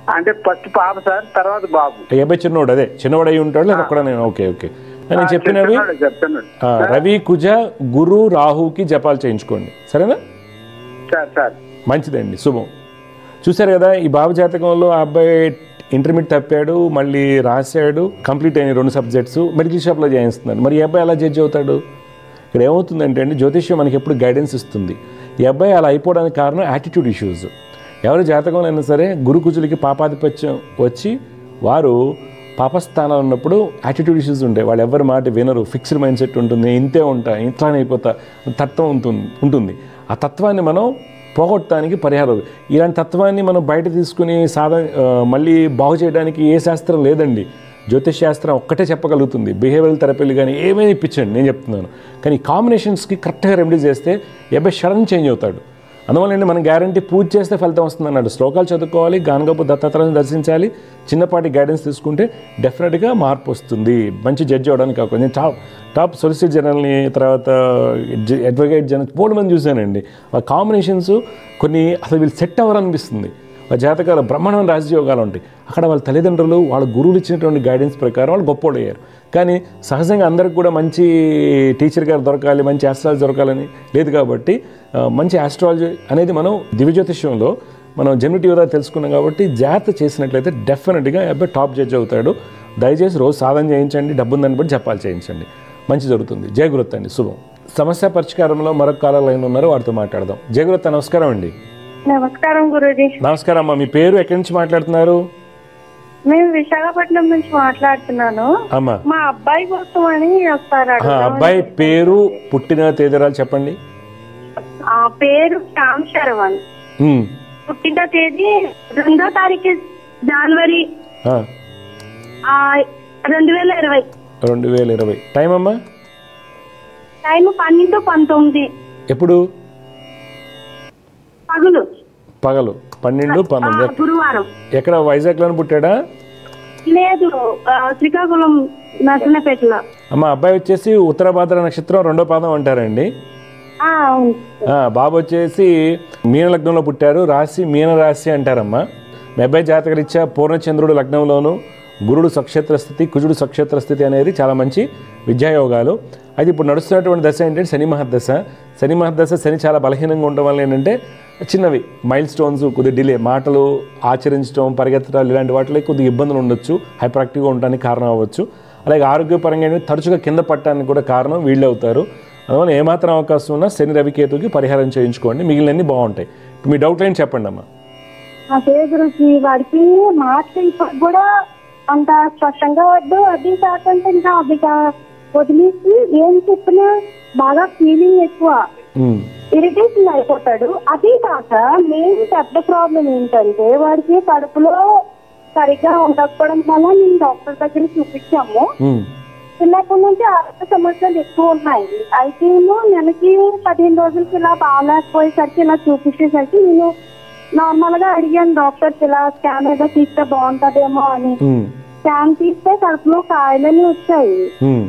అంటే ఫస్ట్ పాప సార్ తర్వాత బాబు ఈ అబ్బాయి చిన్నోడు అదే చిన్నవాడు అయి ఉంటాడు లేదా ఒక్కడ నేను ఓకే ఓకే నేను చెప్పినవి చెప్తున్నాడు, చెప్తున్నాడు ఆ, రవి కుజ గురు రాహుకి జపాలు చేయించుకోండి సరేనా సార్ సార్ మంచిదండి శుభం చూశారు కదా ఈ బాబు జాతకంలో ఆ అబ్బాయి ఇంటర్మీడియట్ తప్పాడు మళ్ళీ రాశాడు కంప్లీట్ అయిన రెండు సబ్జెక్ట్స్ మెడికల్ షాప్లో చేయిస్తున్నాడు మరి ఈ అబ్బాయి ఎలా జడ్జి అవుతాడు ఇక్కడ ఏమవుతుందంటే అండి జ్యోతిష్యం మనకి ఎప్పుడు గైడెన్స్ ఇస్తుంది ఈ అబ్బాయి అలా అయిపోవడానికి కారణం యాటిట్యూడ్ ఇష్యూస్ ఎవరి జాతకంలో అయినా సరే గురు కుజులకి పాపాధిపత్యం వచ్చి వారు పాపస్థానాలు ఉన్నప్పుడు యాటిట్యూడ్ ఇష్యూస్ ఉంటాయి వాళ్ళు ఎవరి మాట వినరు ఫిక్స్డ్ మైండ్ సెట్ ఉంటుంది ఇంతే ఉంటా ఇంట్లానే అయిపోతా తత్వం ఉంటుంది ఉంటుంది ఆ తత్వాన్ని మనం పోగొట్టడానికి పరిహారం ఇలాంటి తత్వాన్ని మనం బయట తీసుకుని సాధన ఆ, మళ్ళీ బాగు చేయడానికి ఏ శాస్త్రం లేదండి జ్యోతిష్ శాస్త్రం ఒక్కటే చెప్పగలుగుతుంది బిహేవియరల్ థెరపీలు కానీ ఏమైనా ఇప్పించండి నేను చెప్తున్నాను కానీ ఈ కాంబినేషన్స్కి కరెక్ట్గా రెమెడీ చేస్తే ఈ అబ్బాయి సడన్ చేంజ్ అవుతాడు అందువల్ల ఏంటి మనం గ్యారంటీ పూజ చేస్తే ఫలితం వస్తుంది అన్నాడు శ్లోకాలు చదువుకోవాలి గానగపు దత్తాత్రేయం దర్శించాలి చిన్నపాటి గైడెన్స్ తీసుకుంటే డెఫినెట్గా మార్పు వస్తుంది మంచి జడ్జి అవడానికి కాకుండా నేను టాప్ టాప్ సొలిసిటర్ జనరల్ని తర్వాత అడ్వకేట్ జనరల్ మూడు మంది చూశానండి ఆ కాంబినేషన్స్ కొన్ని అసలు వీళ్ళు సెట్ అవ్వాలనిపిస్తుంది ఆ జాతకాల బ్రహ్మాండమైన రాజయోగాలు ఉంటాయి అక్కడ వాళ్ళ తల్లిదండ్రులు వాళ్ళ గురువులు ఇచ్చినటువంటి గైడెన్స్ ప్రకారం వాళ్ళు గొప్పోళ్ళు అయ్యారు కానీ సహజంగా అందరికి కూడా మంచి టీచర్ గారు దొరకాలి మంచి ఆస్ట్రాలజీ దొరకాలని లేదు కాబట్టి ఆ, మంచి ఆస్ట్రాలజీ అనేది మనం దివ్యజ్యోతిష్యంలో మనం జెమిని టీవీ ద్వారా తెలుసుకున్నాం కాబట్టి జాగ్రత్త చేసినట్లయితే డెఫినెట్గా ఈ అబ్బాయి టాప్ జడ్జ్ అవుతాడు దయచేసి రోజు సాధన చేయించండి డబ్బుందని బట్టి జపాలు చేయించండి మంచి జరుగుతుంది జయగురుత్ అండి శుభం సమస్య పరిష్కారంలో మరొక కాలర్ లైన్ ఉన్నారు వారితో మాట్లాడదాం జయగురుత్ నమస్కారం అండి నమస్కారం గురూజీ నమస్కారం అమ్మా మీ పేరు ఎక్కడి నుంచి మాట్లాడుతున్నారు మేము విశాఖపట్నం నుంచి మాట్లాడుతున్నాను అమ్మా మా అబ్బాయి కోసం అని వస్తారు ఆ, అబ్బాయి పేరు పుట్టిన తేదీరాలు చెప్పండి ఆ పేరు శ్యామ్ శరవణ్ ఉమ్, పుట్టిన తేదీ రెండో తారీఖు జనవరి ఆ, ఆ, రెండు వేల ఇరవై రెండు వేల ఇరవై టైం అమ్మా టైం పన్నెండు పంతొమ్మిది ఎప్పుడు పగులు పగలు పన్నెండు ఆ, పంతొమ్మిది ఎక్- గురువారం ఎక్కడ వైజాగ్లో పుట్టాడా లేదు ఆ, శ్రీకాకుళం నర్సనపేటలో అమ్మ అబ్బాయి వచ్చేసి ఉత్తరభాద్ర నక్షత్రం రెండో పాదం అంటారండి ఆ, అవును ఆ, బాబు వచ్చేసి మీన లగ్నంలో పుట్టారు రాశి మీన రాశి అంటారమ్మా మీ అబ్బాయి జాతకరీత్యా పూర్ణచంద్రుడు లగ్నంలోను గురుడు సక్షేత్ర స్థితి కుజుడు సక్షేత్ర స్థితి అనేది చాలా మంచి విద్యాయోగాలు అయితే ఇప్పుడు నడుస్తున్నటువంటి దశ ఏంటంటే శని మహర్దశ శని మహర్దశ శని చాలా బలహీనంగా ఉండడం వల్ల ఏంటంటే చిన్నవి మైల్ స్టోన్స్ కొద్దిగా డిలే మాటలు ఆచరించడం పరిగెత్తడాలు ఇలాంటి వాటిలో కొద్దిగా ఇబ్బందులు ఉండొచ్చు హైపర్ యాక్టివ్గా ఉండడానికి కారణం అవ్వచ్చు అలాగే ఆరోగ్యపరంగా ఏంటంటే తరచుగా కింద పట్టడానికి కూడా కారణం వీళ్ళే అవుతారు అందువల్ల ఏమాత్రం అవకాశం ఉన్నా శని రవికేతుకి పరిహారం చేయించుకోండి మిగిలినన్ని బాగుంటాయి ఇప్పుడు మీ డౌట్ ఏంటి చెప్పండి అమ్మా అదే గురించి వాడికి మార్క్స్ ఇప్పుడు కూడా అంత స్పష్టంగా వద్దు అది కాకుండా ఇంకా అది కా- వదిలేసి ఏం చెప్పినా బాగా ఫీలింగ్ ఎక్కువ ఉమ్, ఇరిటేషన్ అయిపోతాడు అది కాక మెయిన్ పెద్ద ప్రాబ్లం ఏంటంటే వాడికి కడుపులో సరిగ్గా ఉండకపోవడం వల్ల మేము డాక్టర్ దగ్గర చూపించాము ఉమ్, చిన్నప్పటి నుంచి ఆరోగ్య సమస్యలు ఎక్కువ ఉన్నాయి అయితే ఏమో నెలకి పదిహేను రోజులకి ఇలా బాగాలేకపోయేసరికి ఇలా చూపించేసరికి నేను నార్మల్ గా అడిగాను డాక్టర్స్ ఇలా స్కాన్ ఏదో తీస్తే బాగుంటదేమో అని ఉమ్, స్కాన్ తీస్తే కడుపులో కాయలని వచ్చాయి ఉమ్,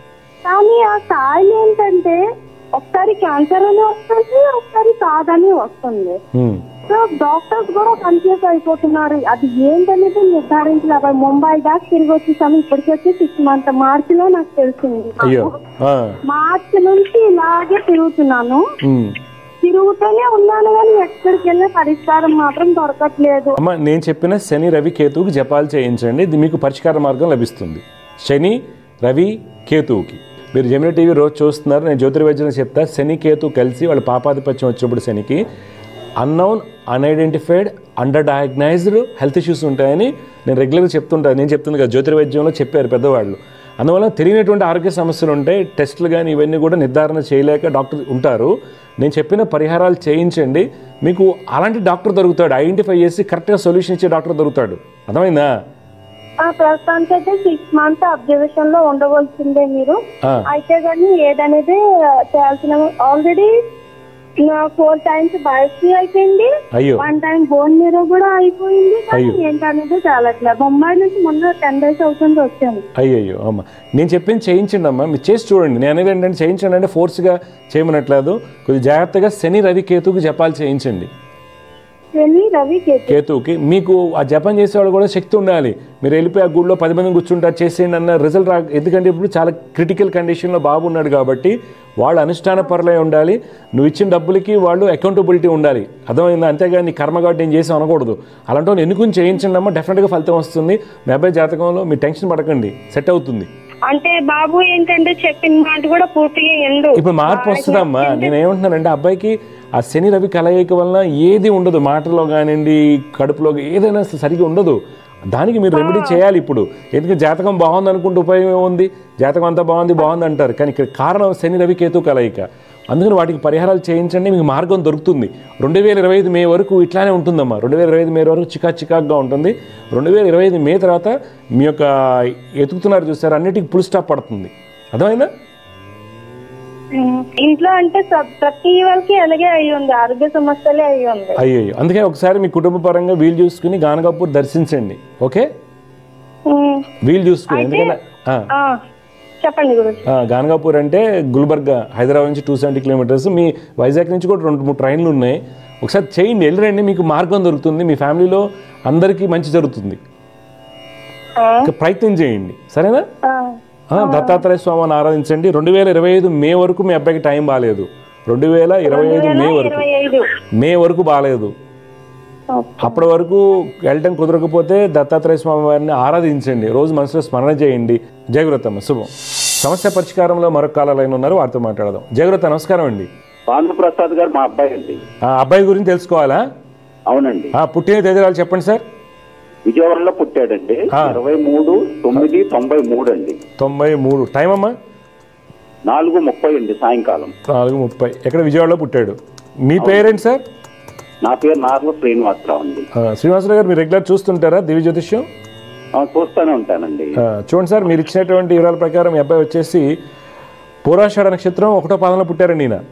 కానీ ఆ కాయలు ఏంటంటే ఒకసారి క్యాన్సర్ అని వస్తుంది ఒకసారి కాదని వస్తుంది ఉమ్. సో డాక్టర్స్ కూడా కన్ఫ్యూజ్ అయిపోతున్నారు అది ఏంటనేది నిర్ధారించలేదు ముంబై దాకా తిరిగి వచ్చేసాము ఇప్పటికి వచ్చి సిక్స్ మంత్ మార్చి లో నాకు తెలిసింది అయ్యో ఆ, మార్చి నుంచి ఇలాగే తిరుగుతున్నాను ఉమ్. తిరుగుతూనే ఉన్నాను కానీ ఎక్కడికి వెళ్ళిన పరిష్కారం మాత్రం దొరకట్లేదు అమ్మ నేను చెప్పిన శని రవి కేతువుకి జపాలు చేయించండి ఇది మీకు పరిష్కార మార్గం లభిస్తుంది శని రవి కేతువుకి మీరు జమిని టీవీ రోజు చూస్తున్నారు నేను జ్యోతిర్వైద్యం చెప్తా శని కేతు కలిసి వాళ్ళ పాపాధిపత్యం వచ్చినప్పుడు శనికి unknown unidentified under diagnosed health issues ఉంటాయని నేను రెగ్యులర్గా చెప్తుంటాను నేను చెప్తుంది కదా జ్యోతిర్వైద్యంలో చెప్పారు పెద్దవాళ్ళు అందువల్ల తెలియనటువంటి ఆరోగ్య సమస్యలు ఉంటాయి టెస్టులు కానీ ఇవన్నీ కూడా నిర్ధారణ చేయలేక డాక్టర్ ఉంటారు నేను చెప్పిన పరిహారాలు చేయించండి మీకు అలాంటి డాక్టర్ దొరుకుతాడు ఐడెంటిఫై చేసి కరెక్ట్గా సొల్యూషన్ ఇచ్చే డాక్టర్ దొరుకుతాడు అర్థమైందా ఆ ప్రస్తుతానికి అయితే సిక్స్ మంత్ అబ్జర్వేషన్ లో ఉండవలసిందే మీరు ఆ, అయితే కానీ ఏదనేది చేయాల్సిన ఆల్రెడీ ఫోర్ టైమ్స్ బయోప్సీ అయిపోయింది అయ్యో వన్ టైం బోన్ మీరో కూడా అయిపోయింది కానీ అయ్యో. ఏంటనేది చాలట్లేదు బొంబాయి నుంచి మొన్న టెన్ డేస్ అవుతుంది వచ్చాను అయ్యయ్యో అమ్మ నేను చెప్పింది చేయించండి అమ్మా మీరు చేసి చూడండి నేను అనేది ఏంటంటే చేయించండి అంటే ఫోర్స్గా చేయమనట్లేదు కొద్దిగా జాగ్రత్తగా శని రవి కేతుకు జపాలు చేయించండి శని రవి కేతు కేతువుకి మీకు ఆ జపం చేసేవాళ్ళు కూడా శక్తి ఉండాలి మీరు వెళ్ళిపోయి ఆ గుడిలో పది మంది కూర్చుంటారు చేసేయండి అన్న రిజల్ట్ రా ఎందుకంటే ఇప్పుడు చాలా క్రిటికల్ కండిషన్లో బాబు ఉన్నాడు కాబట్టి వాళ్ళు అనుష్ఠాన పరులై ఉండాలి నువ్వు ఇచ్చిన డబ్బులకి వాళ్ళు అకౌంటబిలిటీ ఉండాలి అర్థమైందా అంతేగాని నీ కర్మగాడు నేను చేసి అనకూడదు అలాంటి వాళ్ళు ఎన్నుకుని చేయించండి అమ్మా డెఫినెట్గా ఫలితం వస్తుంది మీ అబ్బాయి జాతకంలో మీరు టెన్షన్ పడకండి సెట్ అవుతుంది అంటే బాబు ఏంటంటే చెప్పిన మాట కూడా పూర్తిగా ఎందు ఇప్పుడు మార్పు వస్తుందమ్మా నేను ఏమంటున్నానంటే అబ్బాయికి ఆ శని రవి కలయిక వలన ఏది ఉండదు మాటలో కానివ్వండి కడుపులో ఏదైనా అసలు సరిగా ఉండదు దానికి మీరు రెమెడీ చేయాలి ఇప్పుడు ఎందుకంటే జాతకం బాగుంది అనుకుంటే ఉపయోగం ఏముంది జాతకం అంతా బాగుంది బాగుంది అంటారు కానీ ఇక్కడ కారణం శని రవి కేతు కలయిక అందుకని వాటికి పరిహారాలు చేయించండి మీకు మార్గం దొరుకుతుంది రెండు వేల ఇరవై ఐదు మే వరకు ఇట్లానే ఉంటుందమ్మా రెండు వేల ఇరవై ఐదు మే వరకు చికా చికాక్గా ఉంటుంది రెండు వేల ఇరవై ఐదు మే తర్వాత మీ యొక్క ఎతుకుతున్నారు చూసారు అన్నిటికీ ఫుల్ స్టాప్ పడుతుంది అర్థమైందా ఉమ్, ఇంట్లో అంటే స- ప్రతి వాళ్ళకి అలాగే అయ్యి ఉంది ఆరోగ్య సమస్యలే అయ్యి ఉంది అయ్యో అందుకే ఒకసారి మీ కుటుంబ పరంగా వీలు చూసుకుని గానగాపూర్ దర్శించండి ఓకే ఉమ్, వీలు చూసుకుని ఎందుకంటే ఆ, ఆ, చెప్పండి గురుజీ ఆ, గానగాపూర్ అంటే గుల్బర్గా హైదరాబాద్ నుంచి టూ సెవెంటీ కిలోమీటర్స్ మీ వైజాగ్ నుంచి కూడా రెండు మూడు ట్రైన్లు ఉన్నాయి ఒకసారి చేయండి వెళ్ళరండి మీకు మార్గం దొరుకుతుంది మీ ఫ్యామిలీలో అందరికీ మంచి జరుగుతుంది ఆ, ఇంకా ప్రయత్నం చేయండి సరేనా ఆ, ఆ, దత్తాత్రేయ స్వామిని ఆరాధించండి రెండు వేల ఇరవై ఐదు మే వరకు మీ అబ్బాయికి టైం బాగాలేదు రెండు వేల ఇరవై ఐదు మే వరకు ఇరవై ఐదు మే వరకు బాగాలేదు ఓకే. అప్పటి వరకు వెళ్ళటం కుదరకపోతే దత్తాత్రేయ స్వామి వారిని ఆరాధించండి రోజు మనసులో స్మరణ చేయండి జయగురతమ్మ శుభం సమస్య పరిష్కారంలో మరొక కాలాలైన ఉన్నారు వారితో మాట్లాడదాం జయగురత నమస్కారం అండి భానుప్రసాద్ గారు మా అబ్బాయి అండి ఆ అబ్బాయి గురించి తెలుసుకోవాలా అవునండి ఆ పుట్టిన తేదీరాలు చెప్పండి సార్ విజయవాడలో పుట్టాడండి ఆ. ఇరవై మూడు తొమ్మిది తొంభై మూడు అండి తొంభై మూడు టైం అమ్మా నాలుగు ముప్పై అండి సాయంకాలం నాలుగు ముప్పై ఎక్కడ విజయవాడలో పుట్టాడు మీ పేరేంటి సార్ నా పేరు నార్ల శ్రీనివాసరావు అండి ఆ, శ్రీనివాసరావు గారు మీరు రెగ్యులర్ చూస్తుంటారా దివ్య జ్యోతిష్యం ఆ, చూస్తూనే ఉంటానండి ఆ, చూడండి సార్ మీరు ఇచ్చినటువంటి వివరాల ప్రకారం మీ అబ్బాయి వచ్చేసి పూరాషాఢ నక్షత్రం ఒకటో పాదంలో పుట్టారండి ఈయన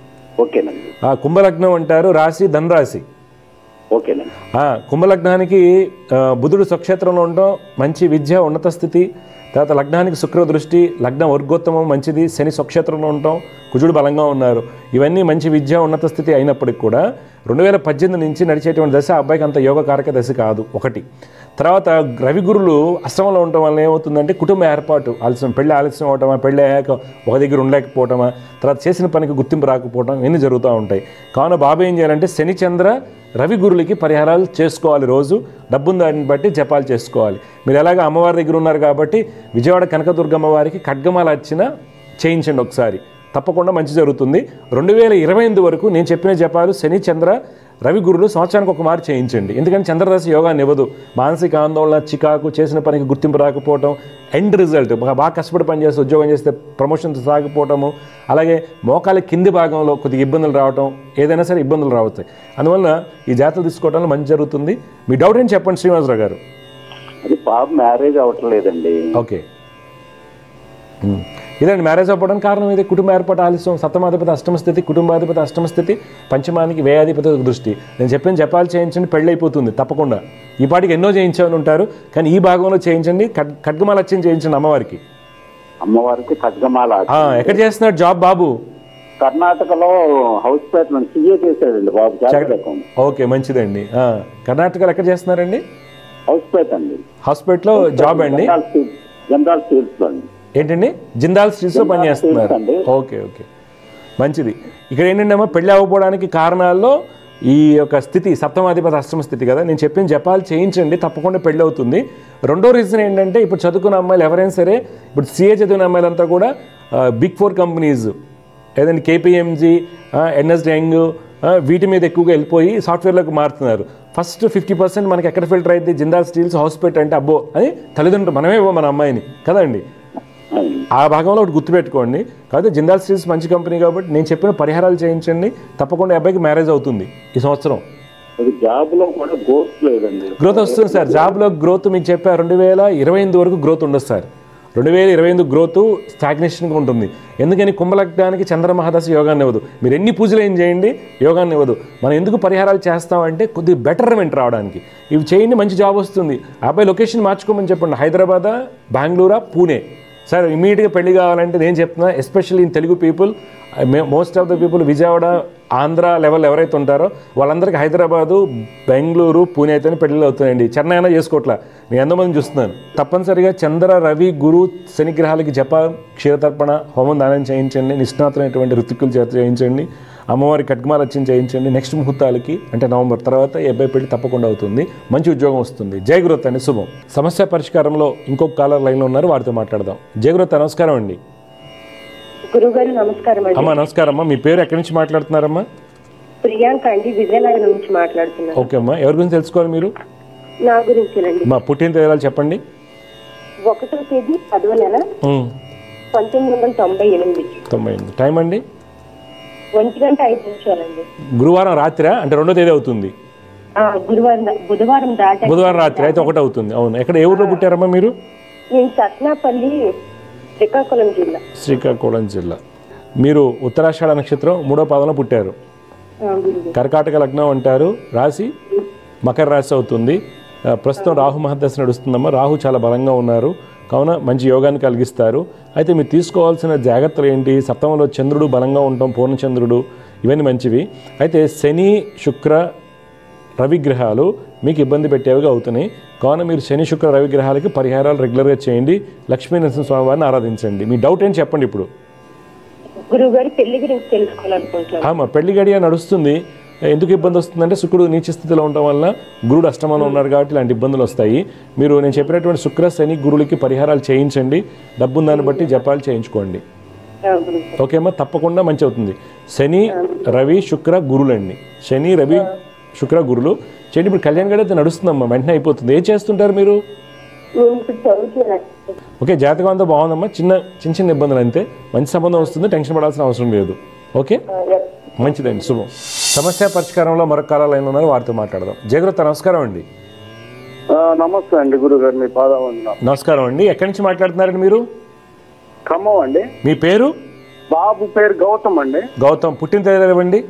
ఓకేనండి ఆ, కుంభలగ్నం అంటారు రాశి ధనరాశి ఓకేనండి ఆ, కుంభలగ్నానికి ఆ, బుధుడు స్వక్షేత్రంలో ఉండడం మంచి విద్య ఉన్నత స్థితి తర్వాత లగ్నానికి శుక్ర దృష్టి లగ్న వర్గోత్తమం మంచిది శని స్వక్షేత్రంలో ఉండటం కుజుడు బలంగా ఉన్నారు ఇవన్నీ మంచి విద్య ఉన్నత స్థితి అయినప్పటికి కూడా రెండు వేల పద్దెనిమిది నుంచి నడిచేటువంటి దశ ఆ అబ్బాయికి అంత యోగకారక దశ కాదు ఒకటి తర్వాత రవి గురులు అశ్రమంలో ఉండటం వల్ల ఏమవుతుందంటే కుటుంబ ఏర్పాటు ఆలస్యం పెళ్ళి ఆలస్యం అవటమా పెళ్ళి అయ్యాక ఒక దగ్గర ఉండలేకపోవటమా తర్వాత చేసిన పనికి గుర్తింపు రాకపోవటం ఇవన్నీ జరుగుతూ ఉంటాయి కావున బాబు ఏం చేయాలంటే శని చంద్ర రవి గురులకి పరిహారాలు చేసుకోవాలి రోజు డబ్బున్న దాన్ని బట్టి జపాలు చేసుకోవాలి మీరు ఎలాగ అమ్మవారి దగ్గర ఉన్నారు కాబట్టి విజయవాడ కనకదుర్గమ్మ వారికి ఖడ్గమాల అర్చన చేయించండి ఒకసారి తప్పకుండా మంచి జరుగుతుంది రెండు వేల ఇరవై ఎనిమిది వరకు నేను చెప్పిన జపాలు శని చంద్ర రవి గురులు సంవత్సరానికి ఒక మారు చేయించండి ఎందుకంటే చంద్రదశ యోగాన్ని ఇవ్వదు మానసిక ఆందోళన చికాకు చేసిన పనికి గుర్తింపు రాకపోవటం ఎండ్ రిజల్ట్ బాగా బాగా కష్టపడి పని చేస్తే ఉద్యోగం చేస్తే ప్రమోషన్ సాగిపోవటము అలాగే మోకాలి కింది భాగంలో కొద్దిగా ఇబ్బందులు రావటం ఏదైనా సరే ఇబ్బందులు రావుతాయి అందువల్ల ఈ జాతర తీసుకోవడంలో మంచి జరుగుతుంది మీ డౌట్ ఏంటి చెప్పండి శ్రీనివాసరావు గారు అది పాప మ్యారేజ్ అవ్వట్లేదండి ఓకే ఉమ్. ఇదండి మ్యారేజ్ అవ్వడానికి కారణం ఇది కుటుంబ ఏర్పాటు ఆలస్యం సప్తమాధిపతి అష్టమ స్థితి కుటుంబాధిపతి అష్టమ స్థితి పంచమానికి వ్యయాధిపతి దృష్టి నేను చెప్పిన జపాలు చేయించండి పెళ్ళి అయిపోతుంది తప్పకుండా ఈ పాటికి ఎన్నో చేయించామని ఉంటారు కానీ ఈ భాగంలో చేయించండి ఖడ్ ఖడ్గమాల లక్ష్యం చేయించండి అమ్మవారికి అమ్మవారికి ఖడ్గమాల ఆ, ఎక్కడ చేస్తున్నాడు జాబ్ బాబు కర్ణాటకలో హౌస్ పేట్ సీఏ చేశాడండి బాబు జాతకం ఓకే మంచిదండి ఆ, కర్ణాటకలో ఎక్కడ చేస్తున్నారండి హౌస్ పేట్ అండి హాస్పిటల్లో జాబ్ అండి జనరల్ స్టీల్- జనరల్ స్టీల్స్ లో అండి ఏంటండి జిందాల్ స్ట్రీట్స్లో జిందాల్ పనిచేస్తున్నారు స్ట్రీట్స్ అండి. ఓకే ఓకే మంచిది ఇక్కడ ఏంటంటే అమ్మా పెళ్ళి అవ్వకపోవడానికి కారణాల్లో ఈ యొక్క స్థితి సప్తమాధిపతి అష్టమ స్థితి కదా నేను చెప్పిన జపాలు చేయించండి తప్పకుండా పెళ్ళి అవుతుంది రెండో రీజన్ ఏంటంటే ఇప్పుడు చదువుకున్న అమ్మాయిలు ఎవరైనా సరే ఇప్పుడు సిఏ చదివిన అమ్మాయిలంతా కూడా బిగ్ ఫోర్ కంపెనీస్ ఏదంటే కేపీఎంజీ ఎన్ఎస్ డ్యాంగ్ వీటి మీద ఎక్కువగా వెళ్ళిపోయి సాఫ్ట్వేర్లోకి మారుతున్నారు ఫస్ట్ ఫిఫ్టీ పర్సెంట్ మనకి ఎక్కడ ఫిల్టర్ అయితే జిందాల్ స్టీల్స్ హాస్పిటల్ అంటే అబ్బో అని తల్లిదండ్రులు మనమే ఇవ్వం మన అమ్మాయిని కదండి అవును. ఆ భాగంలో ఒకటి గుర్తుపెట్టుకోండి కాకపోతే జిందాల్ స్టీల్స్ మంచి కంపెనీ కాబట్టి నేను చెప్పిన పరిహారాలు చేయించండి తప్పకుండా ఈ అబ్బాయికి మ్యారేజ్ అవుతుంది ఈ సంవత్సరం అది జాబ్ లో కూడా గ్రోత్ లేదండి గ్రోత్ వస్తుంది సార్ జాబ్లో గ్రోత్ మీకు చెప్పా రెండు వేల ఇరవై ఎనిమిది వరకు గ్రోత్ ఉండదు సార్ రెండు వేల ఇరవై ఎనిమిది గ్రోత్ స్టాగ్నేషన్గా ఉంటుంది ఎందుకని కుంభలగ్నానికి చంద్రమహాదశ యోగాన్ని ఇవ్వదు మీరు ఎన్ని పూజలు ఏం చేయండి యోగాన్ని ఇవ్వదు మనం ఎందుకు పరిహారాలు చేస్తామంటే కొద్దిగా బెటర్మెంట్ రావడానికి ఇవి చేయండి మంచి జాబ్ వస్తుంది ఆ అబ్బాయి లొకేషన్ మార్చుకోమని చెప్పండి హైదరాబాదా బెంగళూరా పూణే సార్ ఇమీడియట్గా పెళ్లి కావాలంటే నేను చెప్తున్నా especially in Telugu people most of the people Vijayawada Andhra level ఎవరైతే ఉంటారో వాళ్ళందరికీ హైదరాబాదు బెంగళూరు పూణే అయితేనే పెళ్ళిళ్ళు అవుతాయండి చెన్నై అయినా చేసుకోవట్లా నేను ఎంతమంది చూస్తున్నాను తప్పనిసరిగా చంద్ర రవి గురు శనిగ్రహాలకి జప క్షీరతర్పణ హోమం దానం చేయించండి నిష్ణాతులైనటువంటి ఋతుకులు చేత చేయించండి అమ్మవారి ఖడ్గమాలక్ష్యం చేయించండి నెక్స్ట్ ముహూర్తాలకి అంటే నవంబర్ తర్వాత ఈ అబ్బాయి పెళ్లి తప్పకుండా అవుతుంది మంచి ఉద్యోగం వస్తుంది జయగురత్ అండి శుభం సమస్య పరిష్కారంలో ఇంకొక కాలర్ లైన్లో ఉన్నారు వారితో మాట్లాడదాం జయగురత్ నమస్కారం అండి గురుగారు నమస్కారం అండి అమ్మా నమస్కారం అమ్మా మీ పేరు ఎక్కడి నుంచి మాట్లాడుతున్నారమ్మా ప్రియాంక అండి విజయనగరం నుంచి మాట్లాడుతున్నాను ఓకే అమ్మా ఎవరి గురించి తెలుసుకోవాలి మీరు నా గురించేనండి మా పుట్టిన తేదీలు చెప్పండి ఒకటో తేదీ పదవ నెల ఉమ్, పంతొమ్మిది వందల తొంభై ఎనిమిది తొంభై ఎనిమిది టైం అండి ఒంటి గంట ఐదు నిమిషాలండి గురువారం రాత్రా అంటే రెండో తేదీ అవుతుంది ఆ, గురువారం దా- బుధవారం దాట బుధవారం రాత్రి అయితే ఒకటి అవుతుంది అవును ఎక్కడ ఏ ఊర్లో పుట్టారమ్మా మీరు నేను సత్నాపల్లి శ్రీకాకుళం జిల్లా శ్రీకాకుళం జిల్లా మీరు ఉత్తరాషాఢ నక్షత్రం మూడో పాదంలో పుట్టారు ఆ, గురుగారు కర్కాటక లగ్నం అంటారు రాశి మకర రాశి అవుతుంది ఆ, ప్రస్తుతం రాహు మహదశ నడుస్తుందమ్మా రాహు చాలా బలంగా ఉన్నారు కావున మంచి యోగాన్ని కలిగిస్తారు అయితే మీరు తీసుకోవాల్సిన జాగ్రత్తలు ఏంటి సప్తమంలో చంద్రుడు బలంగా ఉండటం పూర్ణచంద్రుడు ఇవన్నీ మంచివి అయితే శని శుక్ర రవిగ్రహాలు మీకు ఇబ్బంది పెట్టేవిగా అవుతున్నాయి కావున మీరు శని శుక్ర రవిగ్రహాలకి పరిహారాలు రెగ్యులర్గా చేయండి లక్ష్మీ నరసింహ స్వామి వారిని ఆరాధించండి మీ డౌట్ ఏంటి చెప్పండి ఇప్పుడు గురువు గారి పెళ్లి గురించి తెలుసుకోవాలనుకుంటున్నాను ఆమా పెళ్లి గడియ నడుస్తుంది ఎందుకు ఇబ్బంది వస్తుందంటే శుక్రుడు నీచ స్థితిలో ఉండటం వల్ల గురుడు అష్టమంలో ఉన్నారు కాబట్టి ఇలాంటి ఇబ్బందులు వస్తాయి మీరు నేను చెప్పినటువంటి శుక్ర శని గురులకి పరిహారాలు చేయించండి డబ్బున్న దాన్ని బట్టి జపాలు చేయించుకోండి ఆ, గురుగారు ఓకేమ్మా తప్పకుండా మంచి అవుతుంది శని రవి శుక్ర గురులండి శని రవి శుక్ర గురులు చేయండి ఇప్పుడు కళ్యాణ్ గడి అయితే నడుస్తుందమ్మా వెంటనే అయిపోతుంది ఏం చేస్తుంటారు మీరు నేను ఇప్పుడు చదువుతున్నాను ఓకే జాతకం అంతా బాగుందమ్మా చిన్న చిన్న చిన్న ఇబ్బందులు అంతే మంచి సంబంధం వస్తుంది టెన్షన్ పడాల్సిన అవసరం లేదు ఓకే మంచిదండి శుభం సమస్య పరిష్కారంలో మరొక కాల లైన్ ఉన్నారు వారితో మాట్లాడదాం జయగురత నమస్కారం అండి ఆ, నమస్తే అండి గురుగారు మీ పాదవందనం నమస్కారం అండి ఎక్కడి నుంచి మాట్లాడుతున్నారండి మీరు ఖమ్మం అండి మీ పేరు బాబు పేరు గౌతమ్ అండి గౌతమ్ పుట్టిన తేదీ ఇవ్వండి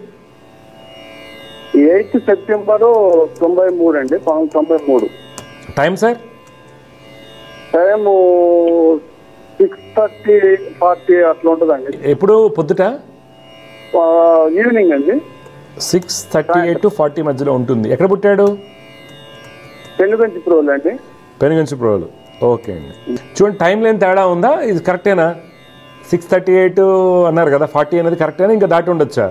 ఎయిత్ సెప్టెంబర్ తొంభై మూడు అండి పంతొమ్మిది తొంభై మూడు time sir time six thirty forty అట్లా ఉంటుందండి ఎప్పుడు పొద్దుట ఆ, ఈవినింగ్ అండి six thirty eight to forty మధ్యలో ఉంటుంది ఎక్కడ పుట్టాడు పెనుగంచి ప్రోలు అండి పెనుగంచి ప్రోలు ఓకే అండి చూడండి టైం లేని తేడా ఉందా ఇది కరెక్టేనా సిక్స్ థర్టీ ఎయిట్ అన్నారు కదా ఫార్టీ అనేది కరెక్టేనా ఇంకా దాటి ఉండొచ్చా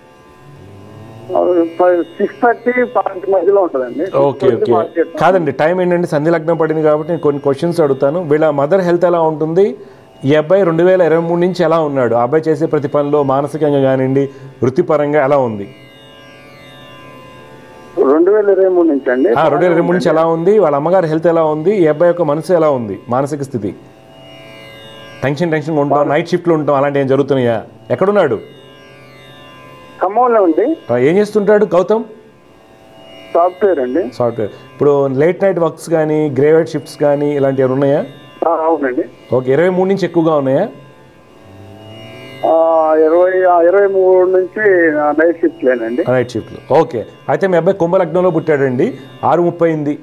సిక్స్ థర్టీ ఫార్టీ మధ్యలో ఉంటుందండి ఓకే ఓకే కాదండి టైం ఏంటంటే సంధి లగ్నం పడింది కాబట్టి నేను కొన్ని క్వశ్చన్స్ అడుగుతాను వీళ్ళ మదర్ హెల్త్ ఎలా ఉంటుంది ఈ అబ్బాయి రెండు వేల ఇరవై మూడు నుంచి ఎలా ఉన్నాడు ఆ అబ్బాయి చేసే ప్రతి పనిలో మానసికంగా కానివ్వండి వృత్తిపరంగా ఎలా ఉంది రెండు వేల ఇరవై మూడు నుంచి అండి ఆ, రెండు వేల ఇరవై మూడు నుంచి ఎలా ఉంది వాళ్ళ అమ్మగారి హెల్త్ ఎలా ఉంది ఈ అబ్బాయి యొక్క మనసు ఎలా ఉంది మానసిక స్థితి టెన్షన్ టెన్షన్ ఉంటాం నైట్ షిఫ్ట్లు ఉంటాం అలాంటివి ఏం జరుగుతున్నాయా ఎక్కడున్నాడు ఖమ్మంలో ఉంది ఆ, ఏం చేస్తుంటాడు గౌతమ్ సాఫ్ట్వేర్ అండి సాఫ్ట్వేర్ ఇప్పుడు లేట్ నైట్ వర్క్స్ కానీ గ్రేవైట్ షిఫ్ట్స్ కానీ ఇలాంటివి ఏమైనా ఉన్నాయా ఆ, అవునండి ఓకే ఇరవై మూడు నుంచి ఎక్కువగా ఉన్నాయా ఆ, ఇరవై ఆ, ఇరవై మూడు నుంచి నైట్ షిఫ్ట్ లేనండి నైట్ షిఫ్ట్లు ఓకే అయితే మీ అబ్బాయి కుంభలగ్నంలో పుట్టాడండి ఆరు ముప్పై అయింది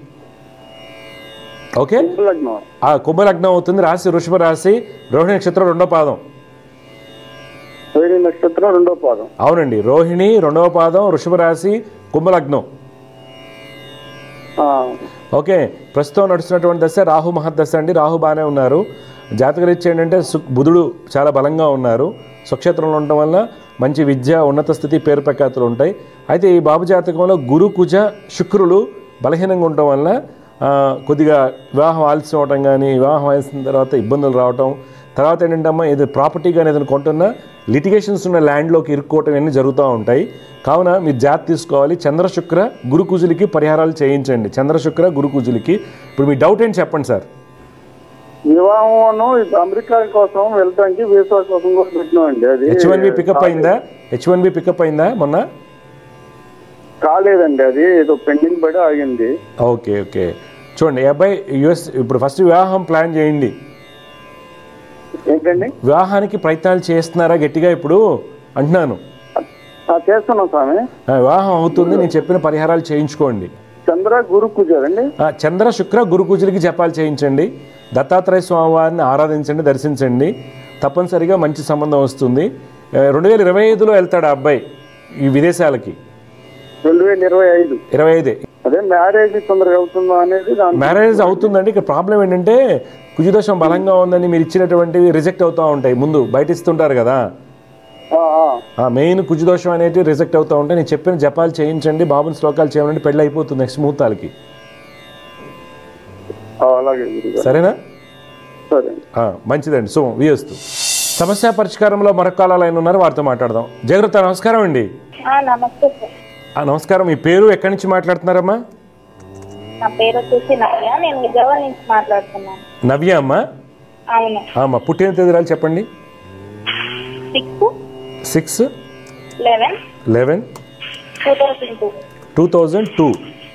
ఓకే లగ్నం ఆ కుంభలగ్నం అవుతుంది రాశి వృషభ రాశి రోహిణి నక్షత్రం రెండో పాదం వేరే నక్షత్రం రెండో పాదం అవునండి రోహిణి రెండవ పాదం వృషభ రాశి కుంభలగ్నం ఆ, ఓకే ప్రస్తుతం నడుస్తున్నటువంటి దశ రాహు మహద్దశ అండి రాహు బాగానే ఉన్నారు జాతకరీత్యా ఏంటంటే సు బుధుడు చాలా బలంగా ఉన్నారు స్వక్షేత్రంలో ఉండటం వల్ల మంచి విద్య ఉన్నత స్థితి పేరు ప్రఖ్యాతులు ఉంటాయి అయితే ఈ బాబు జాతకంలో గురు కుజ శుక్రులు బలహీనంగా ఉండటం వల్ల ఆ, కొద్దిగా వివాహం ఆలస్యం అవటం కానీ వివాహం ఆలసిన తర్వాత ఇబ్బందులు రావటం తర్వాత ఏంటంటే ఇది ప్రాపర్టీ కానీ ఏదైనా కొంటున్నా లిటిగేషన్స్ ఉన్న ల్యాండ్లోకి ఇరుక్కోవటం ఇవన్నీ జరుగుతూ ఉంటాయి కావున మీరు జాతి తీసుకోవాలి చంద్రశుక్ర గురుకుజులకి పరిహారాలు చేయించండి చంద్రశుక్ర గురుకుజులకి ఇప్పుడు మీ డౌట్ ఏంటి చెప్పండి సార్ వివాహం అమెరికా కోసం వెళ్ళడానికి వీసా కోసం కూడా పెట్టినామండి అది హెచ్ వన్ బి పికప్ అయిందా హెచ్ వన్ బి పికప్ అయిందా మొన్న కాలేదండి అది ఏదో పెండింగ్ పడి ఆగింది ఓకే ఓకే చూడండి ఈ అబ్బాయి యుఎస్ ఇప్పుడు ఫస్ట్ వివాహం ప్లాన్ చేయండి ఏంటండి వివాహానికి ప్రయత్నాలు చేస్తున్నారా గట్టిగా ఇప్పుడు అంటున్నాను ఆ, చేస్తున్నాం స్వామి ఆ, వివాహం అవుతుంది నేను చెప్పిన పరిహారాలు చేయించుకోండి చంద్ర గురు కుజారండి ఆ, చంద్ర శుక్ర గురు పూజలకి జపాలు చేయించండి దత్తాత్రేయ స్వామివారిని ఆరాధించండి దర్శించండి తప్పనిసరిగా మంచి సంబంధం వస్తుంది రెండు వేల ఇరవై ఐదులో వెళ్తాడు ఆ అబ్బాయి ఈ విదేశాలకి రెండు వేల ఇరవై ఐదు ఇరవై ఐదే అదే మ్యారేజ్ తొందరగా అవుతుందా అనేది దాని మ్యారేజ్ అవుతుందండి ఇక్కడ ప్రాబ్లం ఏంటంటే కుజుదోషం బలంగా ఉందని మీరు ఇచ్చినటువంటివి రిజెక్ట్ అవుతూ ఉంటాయి ముందు బయట ఇస్తుంటారు కదా ఆ, ఆ. ఆ మెయిన్ కుజుదోషం అనేది రిజెక్ట్ అవుతూ ఉంటాయి నేను చెప్పిన జపాలు చేయించండి బాబుని శ్లోకాలు చేయండి పెళ్ళి అయిపోతుంది నెక్స్ట్ ముహూర్తాలకి ఆ, అలాగే గురుగారు సరేనా సరే ఆ, మంచిదండి శుభం వియస్తు సమస్య పరిష్కారంలో మరొక కాలాలు ఆయన ఉన్నారు వారితో మాట్లాడదాం జాగ్రత్త నమస్కారం అండి నమస్తే సార్ ఆ, నమస్కారం మీ పేరు ఎక్కడి నుంచి మాట్లాడుతున్నారమ్మా నా పేరు వచ్చేసి నవ్య నేను విజయవాడ నుంచి మాట్లాడుతున్నాను నవ్య అమ్మ అవును అమ్మ పుట్టిన తేదీరాలు చెప్పండి six six eleven eleven two thousand two two thousand two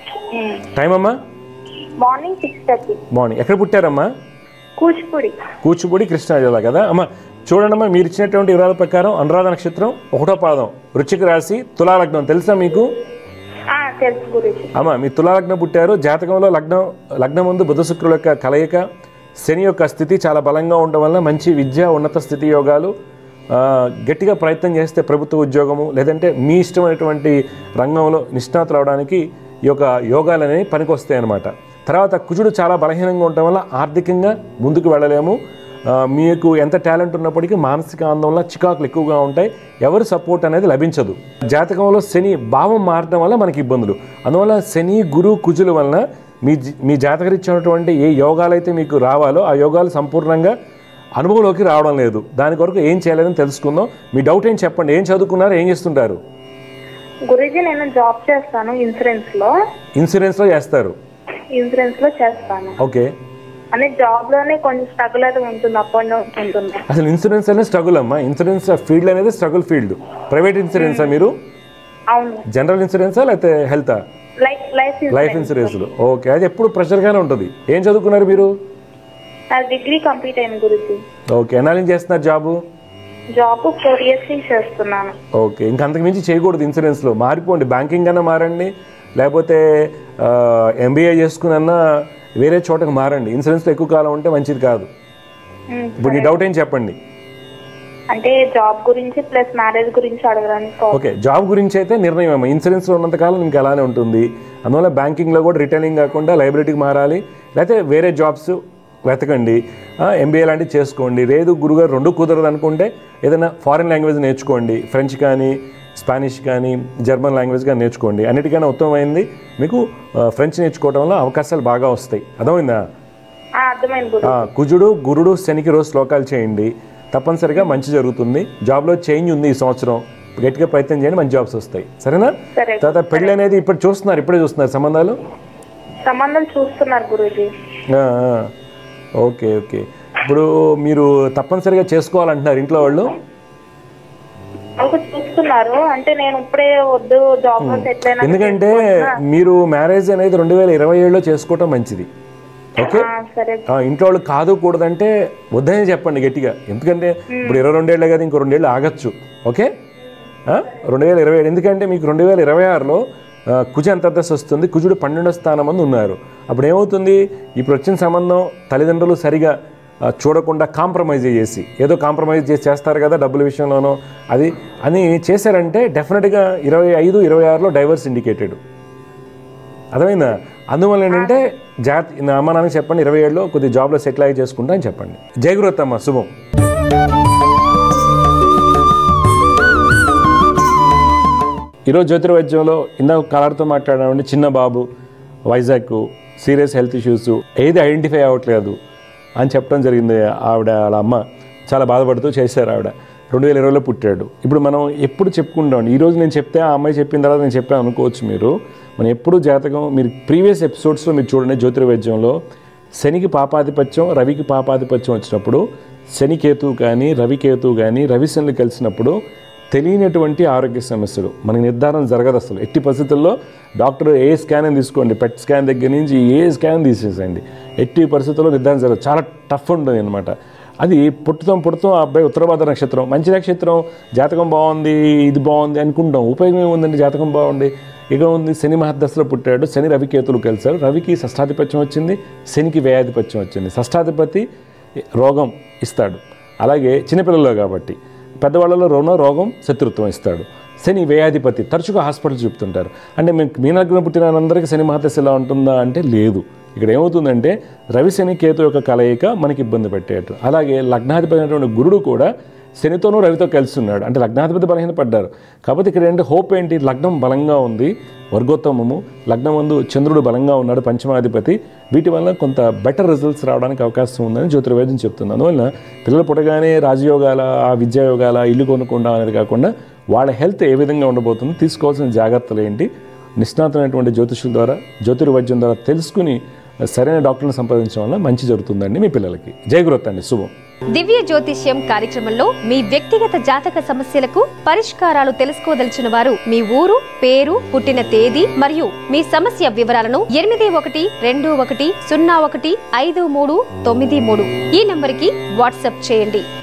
time అమ్మా మార్నింగ్ సిక్స్ థర్టీ మార్నింగ్ ఎక్కడ పుట్టారమ్మా కూచిపూడి కూచిపూడి కృష్ణా జిల్లా కదా అమ్మ చూడండమ్మా మీరు ఇచ్చినటువంటి వివరాల ప్రకారం అనురాధ నక్షత్రం ఒకటో పాదం వృచ్చిక రాశి తులాలగ్నం తెలుసా మీకు ఆ, తెలుసు గురించి అమ్మ మీ తులాలగ్నం పుట్టారు జాతకంలో లగ్నం లగ్నం ముందు బుధ శుక్రుల యొక్క కలయిక శని యొక్క స్థితి చాలా బలంగా ఉండడం వల్ల మంచి విద్య ఉన్నత స్థితి యోగాలు ఆ, గట్టిగా ప్రయత్నం చేస్తే ప్రభుత్వ ఉద్యోగము లేదంటే మీ ఇష్టమైనటువంటి రంగంలో నిష్ణాతులు అవడానికి ఈ యొక్క యోగాలు అనేవి పనికొస్తాయి అన్నమాట తర్వాత కుజుడు చాలా బలహీనంగా ఉండటం వల్ల ఆర్థికంగా ముందుకు వెళ్ళలేము ఆ, మీకు ఎంత టాలెంట్ ఉన్నప్పటికీ మానసిక ఆందోళన చికాకులు ఎక్కువగా ఉంటాయి ఎవరి సపోర్ట్ అనేది లభించదు జాతకంలో శని భావం మారడం వల్ల మనకి ఇబ్బందులు అందువల్ల శని గురు కుజుల వలన మీ జీ- మీ జాతకరీత్యమైనటువంటి ఏ యోగాలు అయితే మీకు రావాలో ఆ యోగాలు సంపూర్ణంగా అనుభవంలోకి రావడం లేదు దాని కొరకు ఏం చేయాలని తెలుసుకుందాం మీ డౌట్ ఏం చెప్పండి ఏం చదువుకున్నారు ఏం చేస్తుంటారు గురుజీ నేను జాబ్ చేస్తాను ఇన్సూరెన్స్ లో ఇన్సూరెన్స్లో చేస్తారు ఇన్సూరెన్స్ లో చేస్తాను ఓకే అనే జాబ్ లోనే కొంచెం స్ట్రగుల్ అయితే ఉంటుంది అప్ అండ్ డౌన్ ఉంటుంది అసలు ఇన్సూరెన్స్ అనేది స్ట్రగుల్ అమ్మా ఇన్సూరెన్స్ ఫీల్డ్ అనేది స్ట్రగుల్ ఫీల్డ్ ప్రైవేట్ ఇన్సూరెన్సా మీరు అవును జనరల్ ఇన్సూరెన్సా లేకపోతే హెల్తా లైఫ్ లైఫ్ లైఫ్ ఇన్సూరెన్స్లు ఓకే అది ఎప్పుడు ప్రెషర్గానే ఉంటుంది ఏం చదువుకున్నారు మీరు నా డిగ్రీ కంప్లీట్ అయింది గురుజీ ఓకే ఎన్నాళ్ళు చేస్తున్నారు జాబు జాబ్ ఫోర్ ఇయర్స్ నుంచి చేస్తున్నాను ఓకే ఇంకా అంతకు మించి చేయకూడదు ఇన్సూరెన్స్లో మారిపోండి బ్యాంకింగ్ అన్నా మారండి లేకపోతే ఎంబీఏ చేసుకున్నా వేరే చోటకి మారండి ఇన్సూరెన్స్లో ఎక్కువ కాలం ఉంటే మంచిది కాదు ఉమ్, ఇప్పుడు నీ డౌట్ ఏం చెప్పండి అంటే జాబ్ గురించి ప్లస్ మ్యారేజ్ గురించి అడగడానికి call ఓకే జాబ్ గురించి అయితే నిర్ణయం ఏమో ఇన్సూరెన్స్లో ఉన్నంతకాలం ఇంకా అలానే ఉంటుంది అందువల్ల బ్యాంకింగ్లో కూడా రిటైలింగ్ కాకుండా లైబిలిటీకి మారాలి లేకపోతే వేరే జాబ్స్ వెతకండి ఎంబీఏ లాంటివి చేసుకోండి లేదు గురుగారు రెండు కుదరదు అనుకుంటే ఏదైనా ఫారిన్ లాంగ్వేజ్ నేర్చుకోండి ఫ్రెంచ్ కానీ స్పానిష్ కానీ జర్మన్ లాంగ్వేజ్ కానీ నేర్చుకోండి అన్నిటికన్నా ఉత్తమమైంది మీకు ఆ, ఫ్రెంచ్ నేర్చుకోవడం వల్ల అవకాశాలు బాగా వస్తాయి అర్థమైందా ఆ, అర్థమైంది గురు ఆ, కుజుడు గురుడు శనికి రోజు శ్లోకాలు చేయండి తప్పనిసరిగా మంచి జరుగుతుంది జాబ్లో చేంజ్ ఉంది ఈ సంవత్సరం గట్టిగా ప్రయత్నం చేయండి మంచి జాబ్స్ వస్తాయి సరేనా సరే. తర్వాత పెళ్ళి అనేది ఇప్పుడు చూస్తున్నారు ఇప్పుడే చూస్తున్నారు సంబంధాలు సంబంధం చూస్తున్నారు గురూజీ ఆ, ఆ. ఓకే ఓకే ఇప్పుడు మీరు తప్పనిసరిగా చేసుకోవాలంటున్నారు ఇంట్లో వాళ్ళు ఒక చూస్తున్నారు అంటే నేను ఇప్పుడే వద్దు జాబ్ లో సెటిల్ అయినా ఎందుకంటే మీరు మ్యారేజ్ అనేది రెండు వేల ఇరవై ఏడులో చేసుకోవటం మంచిది ఓకే సరే ఆ, ఇంట్లో వాళ్ళు కాదు కూడదంటే వద్దనే చెప్పండి గట్టిగా ఎందుకంటే ఇప్పుడు ఇరవై రెండేళ్ళే కదా ఇంకో రెండేళ్ళు ఆగచ్చు ఓకే ఆ? రెండు వేల ఇరవై ఏడు ఎందుకంటే మీకు రెండు వేల ఇరవై ఆరులో ఆ, కుజ అంతర్దశ వస్తుంది కుజుడు పన్నెండో స్థానం మంది ఉన్నారు అప్పుడు ఏమవుతుంది ఇప్పుడు వచ్చిన సంబంధం తల్లిదండ్రులు సరిగా ఆ, చూడకుండా కాంప్రమైజ్ చేసి ఏదో కాంప్రమైజ్ చేసి చేస్తారు కదా డబ్బుల విషయంలోనో అది అని చేశారంటే డెఫినెట్గా ఇరవై ఐదు ఇరవై ఆరులో డైవర్స్ ఇండికేటెడ్ అర్థమైందా అందువల్ల ఏంటంటే జాతి నా అమ్మ నాన్నకి చెప్పండి ఇరవై ఏడులో కొద్ది జాబ్లో సెటిల్ అయ్యి చేసుకుంటా అని చెప్పండి జయగురత్ అమ్మ శుభం ఈరోజు జ్యోతిర్వైద్యంలో ఇందాక కలర్తో మాట్లాడామండి చిన్న బాబు వైజాగ్ సీరియస్ హెల్త్ ఇష్యూస్ ఏది ఐడెంటిఫై అవ్వట్లేదు అని చెప్పడం జరిగింది ఆవిడ వాళ్ళ అమ్మ చాలా బాధపడుతూ చేశారు ఆవిడ రెండు వేల ఇరవైలో పుట్టాడు ఇప్పుడు మనం ఎప్పుడు చెప్పుకుంటాం ఈ రోజు నేను చెప్తే ఆ అమ్మాయి చెప్పిన తర్వాత నేను చెప్పాను అనుకోవచ్చు మీరు మనం ఎప్పుడు జాతకం మీరు ప్రీవియస్ ఎపిసోడ్స్లో మీరు చూడండి జ్యోతిర్వైద్యంలో శనికి పాపాధిపత్యం రవికి పాపాధిపత్యం వచ్చినప్పుడు శని కేతువు కానీ రవి కేతువు కానీ రవి శనులు కలిసినప్పుడు తెలియనటువంటి ఆరోగ్య సమస్యలు మనకి నిర్ధారణ జరగదు అసలు ఎట్టి పరిస్థితుల్లో డాక్టర్ ఏ స్కాన్ అని తీసుకోండి పెట్ స్కాన్ దగ్గర నుంచి ఏ స్కాన్ తీసేసేయండి ఎట్టి పరిస్థితుల్లో నిర్ధారణ జరగదు చాలా టఫ్ ఉంటుంది అనమాట అది పుట్టుతాం పుట్టుతాం ఆ అబ్బాయి ఉత్తరభాద్ర నక్షత్రం మంచి నక్షత్రం జాతకం బాగుంది ఇది బాగుంది అనుకుంటాం ఉపయోగం ఏముందండి జాతకం బాగుంది ఇక ఉంది శని మహర్దశలో పుట్టాడు శని రవికేతులు కలిశారు రవికి షష్టాధిపత్యం వచ్చింది శనికి వ్యయాధిపత్యం వచ్చింది షష్టాధిపతి రోగం ఇస్తాడు అలాగే చిన్నపిల్లల్లో కాబట్టి పెద్దవాళ్ళలో రోగం రోగం శత్రుత్వం ఇస్తాడు శని వ్యయాధిపతి తరచుగా హాస్పిటల్ చూపుతుంటారు అంటే మేము మీ లగ్నం పుట్టిన అందరికీ శని మహాదశ ఎలా ఉంటుందా అంటే లేదు ఇక్కడ ఏమవుతుందంటే రవి శని కేతు యొక్క కలయిక మనకి ఇబ్బంది పెట్టేట్టు అలాగే లగ్నాధిపతి అయినటువంటి గురుడు కూడా శనితోనూ రవితో కలిసి ఉన్నాడు అంటే లగ్నాధిపతి బలహీన పడ్డారు కాబట్టి ఇక్కడ ఏంటి హోప్ ఏంటి లగ్నం బలంగా ఉంది వర్గోత్తమము లగ్నం ముందు చంద్రుడు బలంగా ఉన్నాడు పంచమాధిపతి వీటి వల్ల కొంత బెటర్ రిజల్ట్స్ రావడానికి అవకాశం ఉందని జ్యోతిర్వేదం చెప్తుంది అందువల్ల పిల్లలు పుట్టగానే రాజయోగాల ఆ విద్యాయోగాల ఇల్లు కొనుక్కుండా అనేది కాకుండా వాళ్ళ హెల్త్ ఏ విధంగా ఉండబోతుందో తీసుకోవాల్సిన జాగ్రత్తలు ఏంటి నిష్ణాతమైనటువంటి జ్యోతిషుల ద్వారా జ్యోతిర్వైద్యం ద్వారా తెలుసుకుని సరైన డాక్టర్ని సంప్రదించడం వల్ల మంచి జరుగుతుందండి మీ పిల్లలకి జై గురత్ అండి శుభం దివ్య జ్యోతిష్యం కార్యక్రమంలో మీ వ్యక్తిగత జాతక సమస్యలకు పరిష్కారాలు తెలుసుకోదలిచిన వారు మీ ఊరు పేరు పుట్టిన తేదీ మరియు మీ సమస్య వివరాలను ఎనిమిది ఒకటి రెండు ఒకటి సున్నా ఒకటి ఐదు మూడు తొమ్మిది మూడు ఈ నంబరికి వాట్సాప్ చేయండి